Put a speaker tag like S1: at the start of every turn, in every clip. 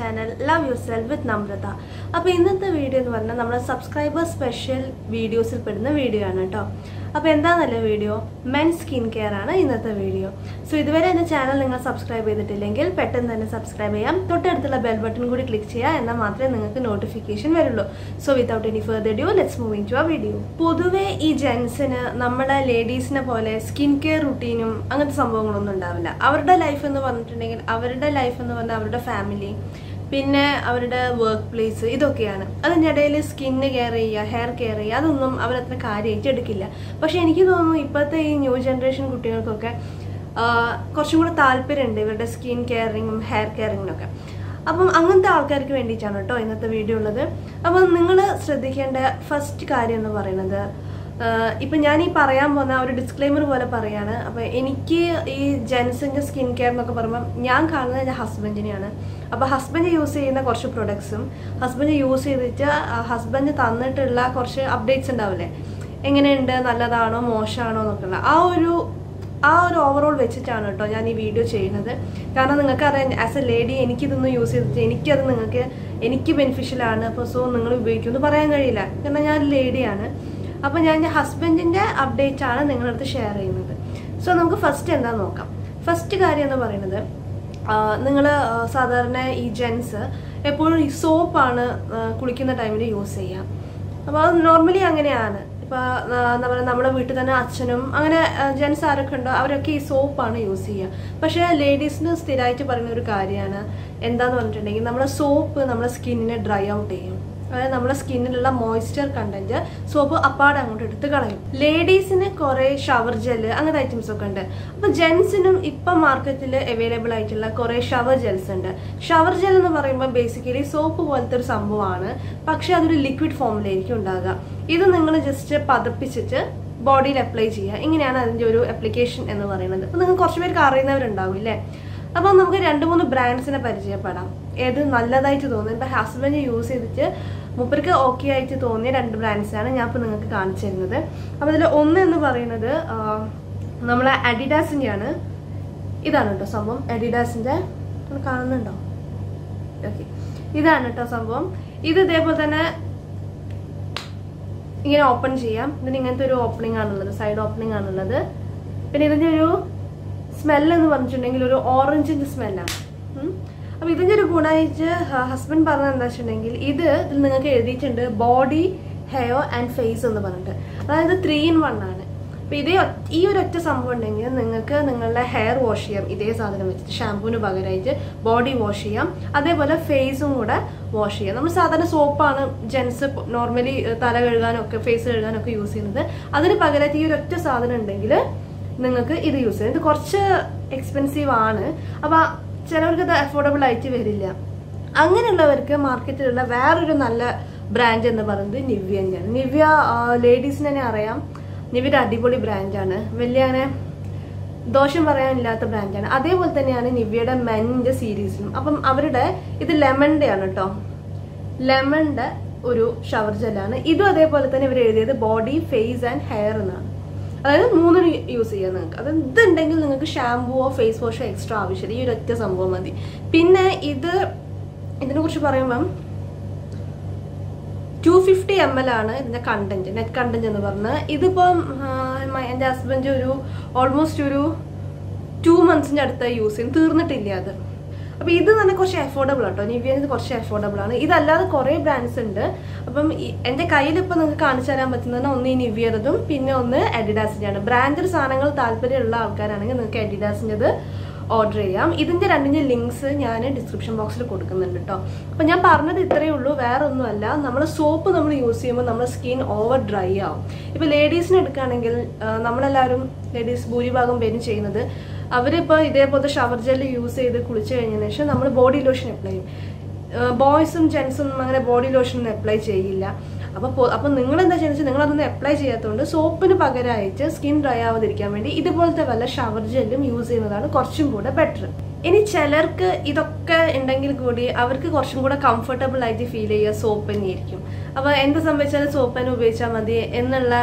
S1: Channel love you self with Namratha അപ്പോൾ ഇന്നത്തെ video എന്ന് പറഞ്ഞാൽ നമ്മുടെ സബ്സ്ക്രൈബർ സ്പെഷ്യൽ വീഡിയോസിൽ പെടുന്ന വീഡിയോ ആണ് കേട്ടോ അപ്പോൾ എന്താണെന്നല്ല വീഡിയോ മെൻ സ്കിൻ കെയർ ആണ് ഇന്നത്തെ വീഡിയോ സോ ഇതുവരെ എൻ്റെ ചാനൽ നിങ്ങൾ സബ്സ്ക്രൈബ് ചെയ്തിട്ടില്ലെങ്കിൽ പെട്ടെന്ന് തന്നെ സബ്സ്ക്രൈബ് ചെയ്യാം തൊട്ടടുത്തുള്ള ബെൽ ബട്ടൺ കൂടി ക്ലിക്ക് ചെയ്യുക എന്നാൽ മാത്രമേ നിങ്ങൾക്ക് നോട്ടിഫിക്കേഷൻ വരുള്ളൂ so without any further due let's moving to ആ വീഡിയോ പൊതുവേ ഈ ജെൻസിന് നമ്മുടെ ലേഡീസിനെ പോലെ സ്കിൻ കെയർ റുട്ടീനും അങ്ങനത്തെ സംഭവങ്ങളൊന്നും ഉണ്ടാവില്ല അവരുടെ ലൈഫ് എന്ന് പറഞ്ഞിട്ടുണ്ടെങ്കിൽ അവരുടെ ലൈഫ് എന്ന് പറഞ്ഞാൽ അവരുടെ ഫാമിലി പിന്നെ അവരുടെ വർക്ക് പ്ലേസ് ഇതൊക്കെയാണ് അതിൻ്റെ ഇടയിൽ സ്കിന്ന് കെയർ ചെയ്യുക ഹെയർ കെയർ ചെയ്യുക അതൊന്നും അവരത്ര കാര്യമായിട്ട് എടുക്കില്ല പക്ഷെ എനിക്ക് തോന്നുന്നു ഇപ്പോഴത്തെ ഈ ന്യൂ ജനറേഷൻ കുട്ടികൾക്കൊക്കെ ആ, കുറച്ചും കൂടെ താല്പര്യമുണ്ട് ഇവരുടെ സ്കിൻ കെയറിങ്ങും ഹെയർ കെയറിങ്ങിനൊക്കെ അപ്പം അങ്ങനത്തെ ആൾക്കാർക്ക് വേണ്ടിയിട്ടാണ് കേട്ടോ ഇന്നത്തെ വീഡിയോ ഉള്ളത് അപ്പം നിങ്ങൾ ശ്രദ്ധിക്കേണ്ട ഫസ്റ്റ് കാര്യം എന്ന് പറയുന്നത് ആഹ് ഇപ്പൊ ഞാൻ ഈ പറയാൻ പോകുന്ന ഒരു ഡിസ്ക്ലൈമർ പോലെ പറയാണ് അപ്പൊ എനിക്ക് ഈ ജെൻസിന്റെ സ്കിൻ കെയർ എന്നൊക്കെ പറയുമ്പോൾ ഞാൻ കാണുന്നത് എൻ്റെ ഹസ്ബൻഡിനെയാണ് അപ്പൊ ഹസ്ബൻഡ് യൂസ് ചെയ്യുന്ന കുറച്ച് പ്രൊഡക്ട്സും ഹസ്ബൻഡ് യൂസ് ചെയ്തിട്ട് ഹസ്ബൻഡ് തന്നിട്ടുള്ള കുറച്ച് അപ്ഡേറ്റ്സ് ഉണ്ടാവില്ലേ എങ്ങനെയുണ്ട് നല്ലതാണോ മോശമാണോ എന്നൊക്കെയുള്ള ആ ഒരു ആ ഒരു ഓവറോൾ വെച്ചിട്ടാണ് കേട്ടോ ഞാൻ ഈ വീഡിയോ ചെയ്യുന്നത് കാരണം നിങ്ങൾക്ക് അറിയാം ആസ് എ ലേഡി എനിക്കിതൊന്നും യൂസ് ചെയ്തിട്ട് എനിക്കത് നിങ്ങൾക്ക് എനിക്ക് ബെനിഫിഷ്യലാണ് അപ്പോൾ സോ നിങ്ങൾ ഉപയോഗിക്കുമെന്ന് പറയാൻ കഴിയില്ല കാരണം ഞാൻ ലേഡിയാണ് അപ്പോൾ ഞാൻ എൻ്റെ ഹസ്ബൻഡിൻ്റെ അപ്ഡേറ്റ് ആണ് നിങ്ങളുടെ അടുത്ത് ഷെയർ ചെയ്യുന്നത് സോ നമുക്ക് ഫസ്റ്റ് എന്താ നോക്കാം ഫസ്റ്റ് കാര്യം എന്ന് പറയുന്നത് നിങ്ങൾ സാധാരണ ഈ ജെൻസ് എപ്പോഴും ഈ സോപ്പാണ് കുളിക്കുന്ന ടൈമിൽ യൂസ് ചെയ്യുക അപ്പോൾ അത് നോർമലി അങ്ങനെയാണ് ഇപ്പോൾ എന്താ പറയുക നമ്മുടെ വീട്ടിൽ തന്നെ അച്ഛനും അങ്ങനെ ജെൻസ് ആരൊക്കെ ഉണ്ടോ അവരൊക്കെ ഈ സോപ്പാണ് യൂസ് ചെയ്യുക പക്ഷേ ലേഡീസിന് സ്ഥിരമായിട്ട് പറയുന്ന ഒരു കാര്യമാണ് എന്താന്ന് പറഞ്ഞിട്ടുണ്ടെങ്കിൽ നമ്മുടെ സോപ്പ് നമ്മുടെ സ്കിന്നിനെ ഡ്രൈ ഔട്ട് ചെയ്യും അതായത് നമ്മുടെ സ്കിന്നിലുള്ള മോയ്സ്ചർ കണ്ടന്റ് സോപ്പ് അപ്പാടെ അങ്ങോട്ട് എടുത്ത് കളയും ലേഡീസിന് കുറെ ഷവർ ജെല്ല് അങ്ങനത്തെ ഐറ്റംസ് ഒക്കെ ഉണ്ട് അപ്പൊ ജെൻസിനും ഇപ്പം മാർക്കറ്റിൽ അവൈലബിൾ ആയിട്ടുള്ള കുറെ ഷവർ ജെൽസ് ഉണ്ട് ഷവർ ജെൽ എന്ന് പറയുമ്പോൾ ബേസിക്കലി സോപ്പ് പോലത്തെ ഒരു സംഭവമാണ് പക്ഷെ അതൊരു ലിക്വിഡ് ഫോമിലായിരിക്കും ഉണ്ടാകുക ഇത് നിങ്ങൾ ജസ്റ്റ് പതപ്പിച്ചിട്ട് ബോഡിയിൽ അപ്ലൈ ചെയ്യുക ഇങ്ങനെയാണ് അതിന്റെ ഒരു അപ്ലിക്കേഷൻ എന്ന് പറയുന്നത് അപ്പൊ നിങ്ങൾ കുറച്ച് പേർക്ക് അറിയുന്നവരുണ്ടാവും ഇല്ലേ അപ്പൊ നമുക്ക് രണ്ട് മൂന്ന് ബ്രാൻഡ്സിനെ പരിചയപ്പെടാം ഏത് നല്ലതായിട്ട് തോന്നുന്നു ഇപ്പൊ ഹസ്ബൻഡ് യൂസ് ചെയ്തിട്ട് മൂപ്പർക്ക് ഓക്കെ ആയിട്ട് തോന്നിയ രണ്ട് ബ്രാൻഡ്സാണ് ഞാൻ ഇപ്പോൾ നിങ്ങൾക്ക് കാണിച്ചു തരുന്നത് അപ്പോൾ അതിൽ ഒന്ന് എന്ന് പറയുന്നത് ആ, നമ്മളെ അഡിഡാസിൻ്റെയാണ് ഇതാണ് കേട്ടോ സംഭവം അഡിഡാസിൻ്റെ കാണുന്നുണ്ടോ ഓക്കെ ഇതാണ് കേട്ടോ സംഭവം ഇത് ഇതേപോലെ തന്നെ ഇങ്ങനെ ഓപ്പൺ ചെയ്യാം ഇതിന് ഇങ്ങനത്തെ ഒരു ഓപ്പണിംഗ് ആണുള്ളത് സൈഡ് ഓപ്പണിംഗ് ആണുള്ളത് പിന്നെ ഇതിന്റെ ഒരു സ്മെല്ല് എന്ന് പറഞ്ഞിട്ടുണ്ടെങ്കിൽ ഒരു ഓറഞ്ചിന്റെ സ്മെല്ലാണ് അപ്പൊ ഇതിന്റെ ഒരു ഗുണമായിട്ട് ഹസ്ബൻഡ് പറഞ്ഞത് എന്താ വെച്ചിട്ടുണ്ടെങ്കിൽ ഇത് ഇതിൽ നിങ്ങൾക്ക് എഴുതിയിട്ടുണ്ട് ബോഡി ഹെയർ ആൻഡ് ഫേസ് എന്ന് പറഞ്ഞിട്ട് അതായത് ത്രീ ഇൻ വൺ ആണ് അപ്പൊ ഇതേ ഒ- ഈ ഒരു ഒറ്റ സംഭവം ഉണ്ടെങ്കിൽ നിങ്ങൾക്ക് നിങ്ങളുടെ ഹെയർ വാഷ് ചെയ്യാം ഇതേ സാധനം വെച്ചിട്ട് ഷാമ്പൂവിന് പകരമായിട്ട് ബോഡി വാഷ് ചെയ്യാം അതേപോലെ ഫേസും കൂടെ വാഷ് ചെയ്യാം നമ്മൾ സാധാരണ സോപ്പാണ് ജെൻസ് നോർമലി തല കഴുകാനും ഒക്കെ ഫേസ് കഴുകാനും ഒക്കെ യൂസ് ചെയ്യുന്നത് അതിന് പകരമായിട്ട് ഈ ഒരു ഒറ്റ സാധനം ഉണ്ടെങ്കിൽ നിങ്ങൾക്ക് ഇത് യൂസ് ചെയ്യാം ഇത് കുറച്ച് എക്സ്പെൻസീവ് ആണ് അപ്പൊ ചിലവർക്ക് ഇത് അഫോർഡബിൾ ആയിട്ട് വരില്ല അങ്ങനെയുള്ളവർക്ക് മാർക്കറ്റിലുള്ള വേറൊരു നല്ല ബ്രാൻഡ് എന്ന് പറയുന്നത് നിവ്യൻ്റെയാണ് നിവ്യ ലേഡീസിന് തന്നെ അറിയാം നിവ്യയുടെ അടിപൊളി ബ്രാൻഡാണ് വലിയ അങ്ങനെ ദോഷം പറയാനില്ലാത്ത ബ്രാൻഡാണ് അതേപോലെ തന്നെയാണ് നിവ്യയുടെ മെൻ്റെ സീരീസിലും അപ്പം അവരുടെ ഇത് ലെമണിൻ്റെ ആണ് കേട്ടോ ലെമണിൻ്റെ ഒരു ഷവർ ജെല്ലാണ് ഇതും അതേപോലെ തന്നെ ഇവർ എഴുതിയത് ബോഡി ഫേസ് ആൻഡ് ഹെയർ എന്നാണ് അതായത് മൂന്നിന് യൂസ് ചെയ്യാം നിങ്ങൾക്ക് അത് ഇതുണ്ടെങ്കിൽ നിങ്ങൾക്ക് ഷാമ്പുവോ ഫേസ് വാഷോ എക്സ്ട്രാ ആവശ്യമില്ല ഈ ഒരു ഒറ്റ സംഭവം മതി പിന്നെ ഇത് ഇതിനെ കുറിച്ച് പറയുമ്പം ടു ഫിഫ്റ്റി എം എൽ ആണ് ഇതിന്റെ കണ്ടന്റ് നെറ്റ് കണ്ടന്റ് എന്ന് പറഞ്ഞ് ഇതിപ്പം ആ, മ- എൻ്റെ ഹസ്ബൻഡ് ഒരു ഓൾമോസ്റ്റ് ഒരു ടു മന്ത്സിന്റെ അടുത്ത് യൂസ് ചെയ്യും തീർന്നിട്ടില്ല അത് അപ്പൊ ഇത് തന്നെ കുറച്ച് അഫോർഡബിൾ ആട്ടോ നിവ്യ ഇത് കുറച്ച് അഫോർഡബിൾ ആണ് ഇതല്ലാതെ കുറെ ബ്രാൻഡ്സ് ഉണ്ട് അപ്പം ഈ- എന്റെ കയ്യിൽ ഇപ്പൊ നിങ്ങൾക്ക് കാണിച്ചു തരാൻ പറ്റുന്നത് ഒന്ന് ഈ നിവ്യറതും പിന്നെ ഒന്ന് അഡിഡാസിന്റെ ആണ് ബ്രാൻഡഡ് സാധനങ്ങൾ താല്പര്യമുള്ള ആൾക്കാരാണെങ്കിൽ നിങ്ങൾക്ക് അഡിഡാസിൻ്റെത് ഓർഡർ ചെയ്യാം ഇതിന്റെ രണ്ടിന്റെ ലിങ്ക്സ് ഞാൻ ഡിസ്ക്രിപ്ഷൻ ബോക്സിൽ കൊടുക്കുന്നുണ്ട് കേട്ടോ അപ്പൊ ഞാൻ പറഞ്ഞത് ഇത്രയേ ഉള്ളൂ വേറെ ഒന്നുമല്ല നമ്മൾ സോപ്പ് നമ്മൾ യൂസ് ചെയ്യുമ്പോൾ നമ്മുടെ സ്കിൻ ഓവർ ഡ്രൈ ആവും ഇപ്പൊ ലേഡീസിന് എടുക്കുകയാണെങ്കിൽ ആ, നമ്മളെല്ലാവരും ലേഡീസ് ഭൂരിഭാഗം പേരും ചെയ്യുന്നത് അവരിപ്പോൾ ഇതേപോലത്തെ ഷവർ ജെല്ല് യൂസ് ചെയ്ത് കുളിച്ച് കഴിഞ്ഞതിന് ശേഷം നമ്മൾ ബോഡി ലോഷൻ അപ്ലൈ ചെയ്യും ബോയ്സും ജെൻസും അങ്ങനെ ബോഡി ലോഷൻ ഒന്നും അപ്ലൈ ചെയ്യില്ല അപ്പോൾ അപ്പോൾ നിങ്ങൾ എന്താ ചെയ്യുന്നത് നിങ്ങൾ അതൊന്നും അപ്ലൈ ചെയ്യാത്തതുകൊണ്ട് സോപ്പിന് പകരമായിട്ട് സ്കിൻ ഡ്രൈ ആവാതിരിക്കാൻ വേണ്ടി ഇതുപോലത്തെ വല്ല ഷവർ ജെല്ലും യൂസ് ചെയ്യുന്നതാണ് കുറച്ചും കൂടെ ബെറ്റർ ഇനി ചിലർക്ക് ഇതൊക്കെ ഉണ്ടെങ്കിൽ കൂടി അവർക്ക് കുറച്ചും കൂടെ കംഫർട്ടബിൾ ആയിട്ട് ഫീൽ ചെയ്യുക സോപ്പ് തന്നെയായിരിക്കും അപ്പോൾ എന്ത് സംഭവിച്ചാലും സോപ്പ് തന്നെ ഉപയോഗിച്ചാൽ മതി എന്നുള്ള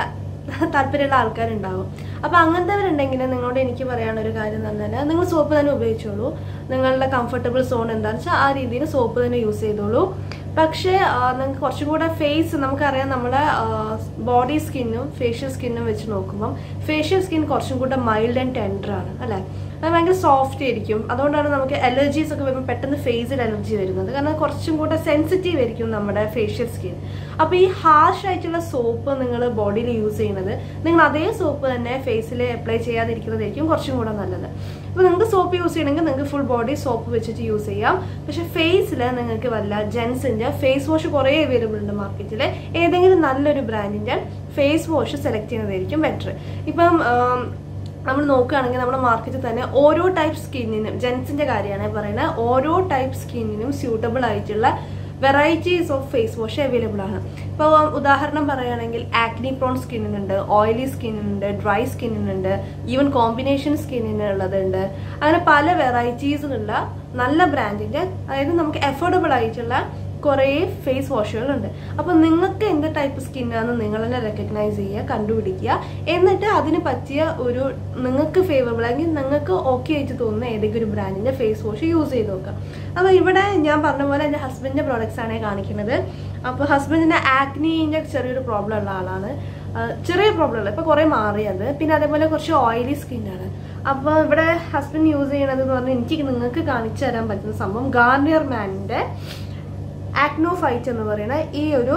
S1: താല്പര്യമുള്ള ആൾക്കാരുണ്ടാവും അപ്പോൾ അങ്ങനത്തെവരുണ്ടെങ്കിൽ നിങ്ങളോട് എനിക്ക് പറയാനുള്ള ഒരു കാര്യം എന്ന് പറഞ്ഞാൽ നിങ്ങൾ സോപ്പ് തന്നെ ഉപയോഗിച്ചോളൂ നിങ്ങളുടെ കംഫർട്ടബിൾ സോൺ എന്താണെന്ന് വെച്ചാൽ ആ രീതിയിൽ സോപ്പ് തന്നെ യൂസ് ചെയ്തോളൂ പക്ഷേ നിങ്ങൾക്ക് കുറച്ചും കൂടെ ഫേസ് നമുക്കറിയാം നമ്മുടെ ബോഡി സ്കിന്നും ഫേഷ്യൽ സ്കിന്നും വെച്ച് നോക്കുമ്പം ഫേഷ്യൽ സ്കിൻ കുറച്ചും കൂടെ മൈൽഡ് ആൻഡ് ടെൻഡർ ആണ് അല്ലേ അത് ഭയങ്കര സോഫ്റ്റ് ആയിരിക്കും അതുകൊണ്ടാണ് നമുക്ക് അലർജീസ് ഒക്കെ വരുമ്പോൾ പെട്ടെന്ന് ഫേസിൽ അലർജി വരുന്നത് കാരണം കുറച്ചും കൂടെ സെൻസിറ്റീവ് ആയിരിക്കും നമ്മുടെ ഫേഷ്യൽ സ്കിൻ അപ്പോൾ ഈ ഹാർഷ് ആയിട്ടുള്ള സോപ്പ് നിങ്ങൾ ബോഡിയിൽ യൂസ് ചെയ്യുന്നത് നിങ്ങൾ അതേ സോപ്പ് തന്നെ ഫേസിൽ അപ്ലൈ ചെയ്യാതിരിക്കുന്നതായിരിക്കും കുറച്ചും കൂടെ നല്ലത് അപ്പോൾ നിങ്ങൾക്ക് സോപ്പ് യൂസ് ചെയ്യണമെങ്കിൽ നിങ്ങൾക്ക് ഫുൾ ബോഡി സോപ്പ് വെച്ചിട്ട് യൂസ് ചെയ്യാം പക്ഷേ ഫേസിൽ നിങ്ങൾക്ക് വല്ല ജെൻസിൻ്റെ ഫേസ് വാഷ് കുറേ അവൈലബിൾ ഉണ്ട് മാർക്കറ്റിൽ ഏതെങ്കിലും നല്ലൊരു ബ്രാൻഡിൻ്റെ ഫേസ് വാഷ് സെലക്ട് ചെയ്യുന്നതായിരിക്കും ബെറ്റർ ഇപ്പം നമ്മൾ നോക്കുകയാണെങ്കിൽ നമ്മുടെ മാർക്കറ്റിൽ തന്നെ ഓരോ ടൈപ്പ് സ്കിന്നിനും ജെൻസിന്റെ കാര്യമാണ് പറയുന്നത് ഓരോ ടൈപ്പ് സ്കിന്നിനും സ്യൂട്ടബിൾ ആയിട്ടുള്ള varieties of face wash available ആണ് ഇപ്പോൾ ഉദാഹരണം പറയുകയാണെങ്കിൽ ആക്നി പ്രോൺ സ്കിന്നിനുണ്ട് ഓയിലി സ്കിന്നിനുണ്ട് ഡ്രൈ സ്കിന്നിനുണ്ട് ഈവൻ കോമ്പിനേഷൻ സ്കിന്നിനുള്ളതുണ്ട് അങ്ങനെ പല വെറൈറ്റീസിലുള്ള നല്ല ബ്രാൻഡിന്റെ അതായത് നമുക്ക് അഫോർഡബിൾ ആയിട്ടുള്ള കുറേ ഫേസ് വാഷുകളുണ്ട് അപ്പോൾ നിങ്ങൾക്ക് എന്ത് ടൈപ്പ് സ്കിന്നാണെന്ന് നിങ്ങൾ തന്നെ റെക്കഗ്നൈസ് ചെയ്യുക കണ്ടുപിടിക്കുക എന്നിട്ട് അതിന് പറ്റിയ ഒരു നിങ്ങൾക്ക് ഫേവറബിൾ അല്ലെങ്കിൽ നിങ്ങൾക്ക് ഓക്കെ ആയിട്ട് തോന്നുന്ന ഏതെങ്കിലും ഒരു ബ്രാൻഡിൻ്റെ ഫേസ് വാഷ് യൂസ് ചെയ്ത് നോക്കുക അപ്പോൾ ഇവിടെ ഞാൻ പറഞ്ഞ പോലെ എൻ്റെ ഹസ്ബൻഡിൻ്റെ പ്രോഡക്റ്റ്സ് ആണ് കാണിക്കുന്നത് അപ്പോൾ ഹസ്ബൻഡിൻ്റെ ആക്നീൻ്റെ ചെറിയൊരു പ്രോബ്ലം ഉള്ള ആളാണ് ചെറിയ പ്രോബ്ലം ഉള്ള ഇപ്പോൾ കുറേ മാറിയത് പിന്നെ അതേപോലെ കുറച്ച് ഓയിലി സ്കിന്നാണ് അപ്പോൾ ഇവിടെ ഹസ്ബൻഡ് യൂസ് ചെയ്യണത് എന്ന് പറഞ്ഞാൽ എനിക്ക് നിങ്ങൾക്ക് കാണിച്ചു തരാൻ പറ്റുന്ന സംഭവം ഗാർണിയർ മാനിൻ്റെ ആക്നോ ഫൈറ്റ് എന്ന് പറയുന്ന ഈ ഒരു